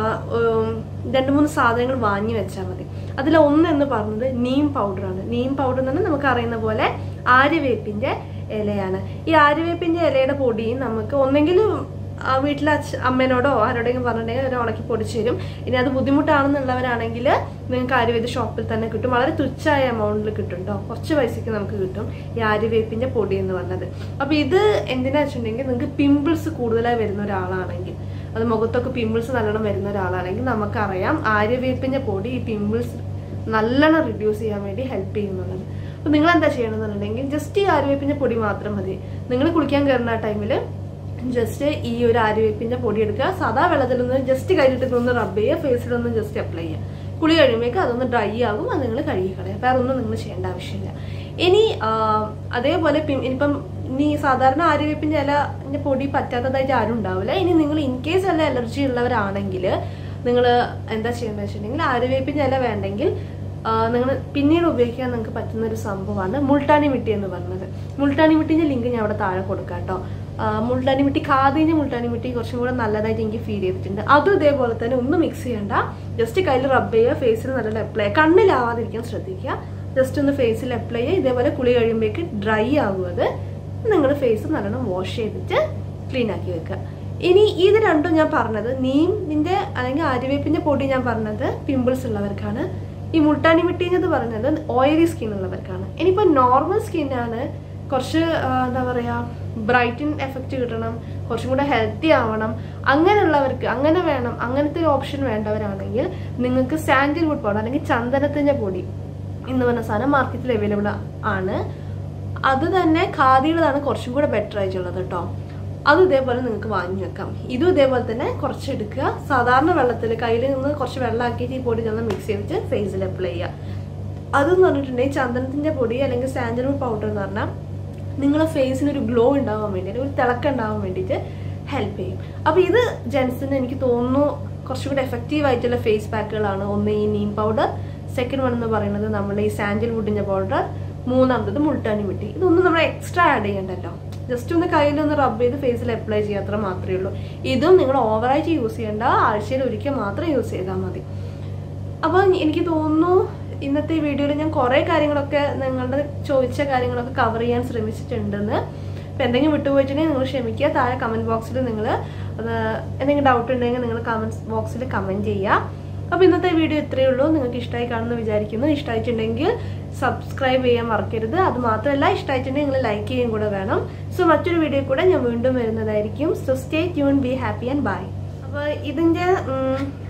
S1: രണ്ട് മൂന്ന് സാധനങ്ങൾ വാങ്ങി വെച്ചാൽ മതി അതിൽ ഒന്ന് എന്ന് പറഞ്ഞത് നീം പൗഡറാണ് നീം പൗഡർ എന്ന് പറഞ്ഞാൽ നമുക്ക് അറിയുന്ന പോലെ ആര്യവേപ്പിന്റെ ഇലയാണ് ഈ ആര്യവേപ്പിന്റെ ഇലയുടെ പൊടി നമുക്ക് ഒന്നെങ്കിൽ ആ വീട്ടിലെ അച്ഛ അമ്മേനോടോ ആരോടെങ്കിലും പറഞ്ഞിട്ടുണ്ടെങ്കിൽ അവർ ഉണക്കി പൊടിച്ചു തരും ഇനി അത് ബുദ്ധിമുട്ടാണെന്നുള്ളവരാണെങ്കിൽ നിങ്ങൾക്ക് ആര്യവേദ ഷോപ്പിൽ തന്നെ കിട്ടും വളരെ തുച്ഛമായ എമൗണ്ടിൽ കിട്ടും കേട്ടോ കുറച്ച് പൈസയ്ക്ക് നമുക്ക് കിട്ടും ഈ ആര്യവേപ്പിന്റെ പൊടി എന്ന് പറഞ്ഞത് അപ്പൊ ഇത് എന്തിനാ വെച്ചിട്ടുണ്ടെങ്കിൽ നിങ്ങൾക്ക് പിമ്പിൾസ് കൂടുതലായി വരുന്ന ഒരാളാണെങ്കിൽ അത് മുഖത്തൊക്കെ പിമ്പിൾസ് നല്ലോണം വരുന്ന ഒരാളാണെങ്കിൽ നമുക്കറിയാം ആര്യവേപ്പിന്റെ പൊടി ഈ പിമ്പിൾസ് നല്ലോണം റിഡ്യൂസ് ചെയ്യാൻ വേണ്ടി ഹെൽപ്പ് ചെയ്യുന്നുള്ളത് അപ്പൊ നിങ്ങൾ എന്താ ചെയ്യണമെന്നുണ്ടെങ്കിൽ ജസ്റ്റ് ഈ ആര്യവേപ്പിന്റെ പൊടി മാത്രം മതി നിങ്ങൾ കുളിക്കാൻ കയറുന്ന ടൈമിൽ ജസ്റ്റ് ഈ ഒരു ആര്യവേപ്പിന്റെ പൊടി എടുക്കുക സാധാ വെള്ളത്തിലൊന്ന് ജസ്റ്റ് കയ്യിലിട്ട് ഒന്ന് റബ്ബ് ചെയ്യുക ഫേസിലൊന്ന് ജസ്റ്റ് അപ്ലൈ ചെയ്യുക കുളി കഴിയുമ്പോഴേക്ക് അതൊന്ന് ഡ്രൈ ആകും അത് നിങ്ങൾ കഴുകി കളയുക വേറെ ഒന്നും നിങ്ങൾ ചെയ്യേണ്ട ആവശ്യമില്ല ഇനി ആ, അതേപോലെ പി- ഇനിയിപ്പം ഇനി സാധാരണ ആര്യവേപ്പിന്റെ ഇല പൊടി പറ്റാത്തതായിട്ട് ആരും ഉണ്ടാവില്ല ഇനി നിങ്ങൾ ഇൻ കേസ് വല്ല അലർജി ഉള്ളവരാണെങ്കിൽ നിങ്ങൾ എന്താ ചെയ്യേണ്ടത് വെച്ചിട്ടുണ്ടെങ്കിൽ ആര്യവേപ്പിന്റെ ഇല വേണ്ടെങ്കിൽ നിങ്ങൾ പിന്നീട് ഉപയോഗിക്കാൻ നിങ്ങൾക്ക് പറ്റുന്ന ഒരു സംഭവമാണ് മുൾട്ടാനി മിട്ടി എന്ന് പറഞ്ഞത് മുൾട്ടാനി മിട്ടിന്റെ ലിങ്ക് ഞാൻ അവിടെ താഴെ കൊടുക്കാം കേട്ടോ ആ, മുൾട്ടാനി മിട്ടി ഖാദിന്റെ മുൾട്ടാനി മിട്ടി കുറച്ചും കൂടെ നല്ലതായിട്ട് എനിക്ക് ഫീൽ ചെയ്തിട്ടുണ്ട് അതും ഇതേപോലെ തന്നെ ഒന്നും മിക്സ് ചെയ്യണ്ട ജസ്റ്റ് കയ്യിൽ റബ്ബ് ചെയ്യുക ഫേസിൽ നല്ല അപ്ലൈ കണ്ണിലാവാതിരിക്കാൻ ശ്രദ്ധിക്കുക ജസ്റ്റ് ഒന്ന് ഫേസിൽ അപ്ലൈ ചെയ്യുക ഇതേപോലെ കുളി കഴിയുമ്പോഴേക്ക് ഡ്രൈ ആകും അത് നിങ്ങൾ ഫേസ് നല്ലോണം വാഷ് ചെയ്തിട്ട് ക്ലീൻ ആക്കി വെക്കുക ഇനി ഇത് രണ്ടും ഞാൻ പറഞ്ഞത് നീമിന്റെ അല്ലെങ്കിൽ ആര്യവേപ്പിന്റെ പൊടി ഞാൻ പറഞ്ഞത് പിമ്പിൾസ് ഉള്ളവർക്കാണ് ഈ മുൾട്ടാനി മിട്ടി എന്ന് പറഞ്ഞത് ഓയിലി സ്കിൻ ഉള്ളവർക്കാണ് ഇനിയിപ്പോൾ നോർമൽ സ്കിന്നാണ് കുറച്ച് ആ, എന്താ പറയാ ബ്രൈറ്റൻ എഫക്റ്റ് കിട്ടണം കുറച്ചും കൂടെ ഹെൽത്തി ആവണം അങ്ങനെയുള്ളവർക്ക് അങ്ങനെ വേണം അങ്ങനത്തെ ഒരു ഓപ്ഷൻ വേണ്ടവരാണെങ്കിൽ നിങ്ങൾക്ക് സാൻഡിൽവുഡ് പൗഡർ അല്ലെങ്കിൽ ചന്ദനത്തിന്റെ പൊടി എന്ന് പറഞ്ഞ സാധനം മാർക്കറ്റിൽ അവൈലബിൾ ആണ് അത് തന്നെ ഖാദിയുടേതാണ് കുറച്ചും കൂടെ ബെറ്റർ ആയിട്ടുള്ളത് കേട്ടോ അത് ഇതേപോലെ നിങ്ങൾക്ക് വാങ്ങി വെക്കാം ഇതും ഇതേപോലെ തന്നെ കുറച്ച് എടുക്കുക സാധാരണ വെള്ളത്തിൽ കയ്യിൽ നിന്ന് കുറച്ച് വെള്ളമാക്കിയിട്ട് ഈ പൊടി ചെന്ന് മിക്സ് ചെയ്തിട്ട് ഫേസിൽ അപ്ലൈ ചെയ്യുക അതെന്ന് പറഞ്ഞിട്ടുണ്ടെങ്കിൽ ചന്ദനത്തിന്റെ പൊടി അല്ലെങ്കിൽ സാൻഡൽവുഡ് പൗഡർ എന്ന് പറഞ്ഞാൽ നിങ്ങളെ ഫേസിന് ഒരു ഗ്ലോ ഉണ്ടാവാൻ വേണ്ടി അല്ലെങ്കിൽ ഒരു തിളക്കം ഉണ്ടാവാൻ വേണ്ടിയിട്ട് ഹെൽപ്പ് ചെയ്യും അപ്പോൾ ഇത് ജെൻസിന് എനിക്ക് തോന്നുന്നു കുറച്ചും കൂടെ എഫക്റ്റീവ് ആയിട്ടുള്ള ഫേസ് പാക്കുകളാണ് ഒന്ന് ഈ നീം പൗഡർ സെക്കൻഡ് വൺ എന്ന് പറയുന്നത് നമ്മുടെ ഈ സാൻഡൽവുഡിന്റെ പൗഡർ മൂന്നാമത്തത് മുൾട്ടാനി മിട്ടി ഇതൊന്നും നമ്മൾ എക്സ്ട്രാ ആഡ് ചെയ്യണ്ടല്ലോ ജസ്റ്റ് ഒന്ന് കയ്യിൽ ഒന്ന് റബ്ബ് ചെയ്ത് ഫേസിൽ അപ്ലൈ ചെയ്യുക അത്ര മാത്രമേ ഉള്ളൂ ഇതും നിങ്ങൾ ഓവറായിട്ട് യൂസ് ചെയ്യേണ്ട ആഴ്ചയിൽ ഒരിക്കൽ മാത്രം യൂസ് ചെയ്താൽ മതി അപ്പോൾ എനിക്ക് തോന്നുന്നു ഇന്നത്തെ വീഡിയോയിൽ ഞാൻ കുറേ കാര്യങ്ങളൊക്കെ നിങ്ങളുടെ ചോദിച്ച കാര്യങ്ങളൊക്കെ കവർ ചെയ്യാൻ ശ്രമിച്ചിട്ടുണ്ടെന്ന് അപ്പം എന്തെങ്കിലും വിട്ടുപോയിട്ടുണ്ടെങ്കിൽ നിങ്ങൾ ക്ഷമിക്കുക താഴെ കമൻറ്റ് ബോക്സിൽ നിങ്ങൾ അത് എന്തെങ്കിലും ഡൗട്ട് ഉണ്ടെങ്കിൽ നിങ്ങൾ കമൻറ്റ് ബോക്സിൽ കമൻറ്റ് ചെയ്യുക അപ്പോൾ ഇന്നത്തെ വീഡിയോ ഇത്രയേ ഉള്ളൂ നിങ്ങൾക്ക് ഇഷ്ടമായി കാണുമെന്ന് വിചാരിക്കുന്നു ഇഷ്ടമായിട്ടുണ്ടെങ്കിൽ സബ്സ്ക്രൈബ് ചെയ്യാൻ മറക്കരുത് അത് മാത്രമല്ല ഇഷ്ടമായിട്ടുണ്ടെങ്കിൽ നിങ്ങൾ ലൈക്ക് ചെയ്യുകയും കൂടെ വേണം സോ മറ്റൊരു വീഡിയോ കൂടെ ഞാൻ വീണ്ടും വരുന്നതായിരിക്കും so stay tune be happy and bye അപ്പോൾ ഇതിൻ്റെ ഉം,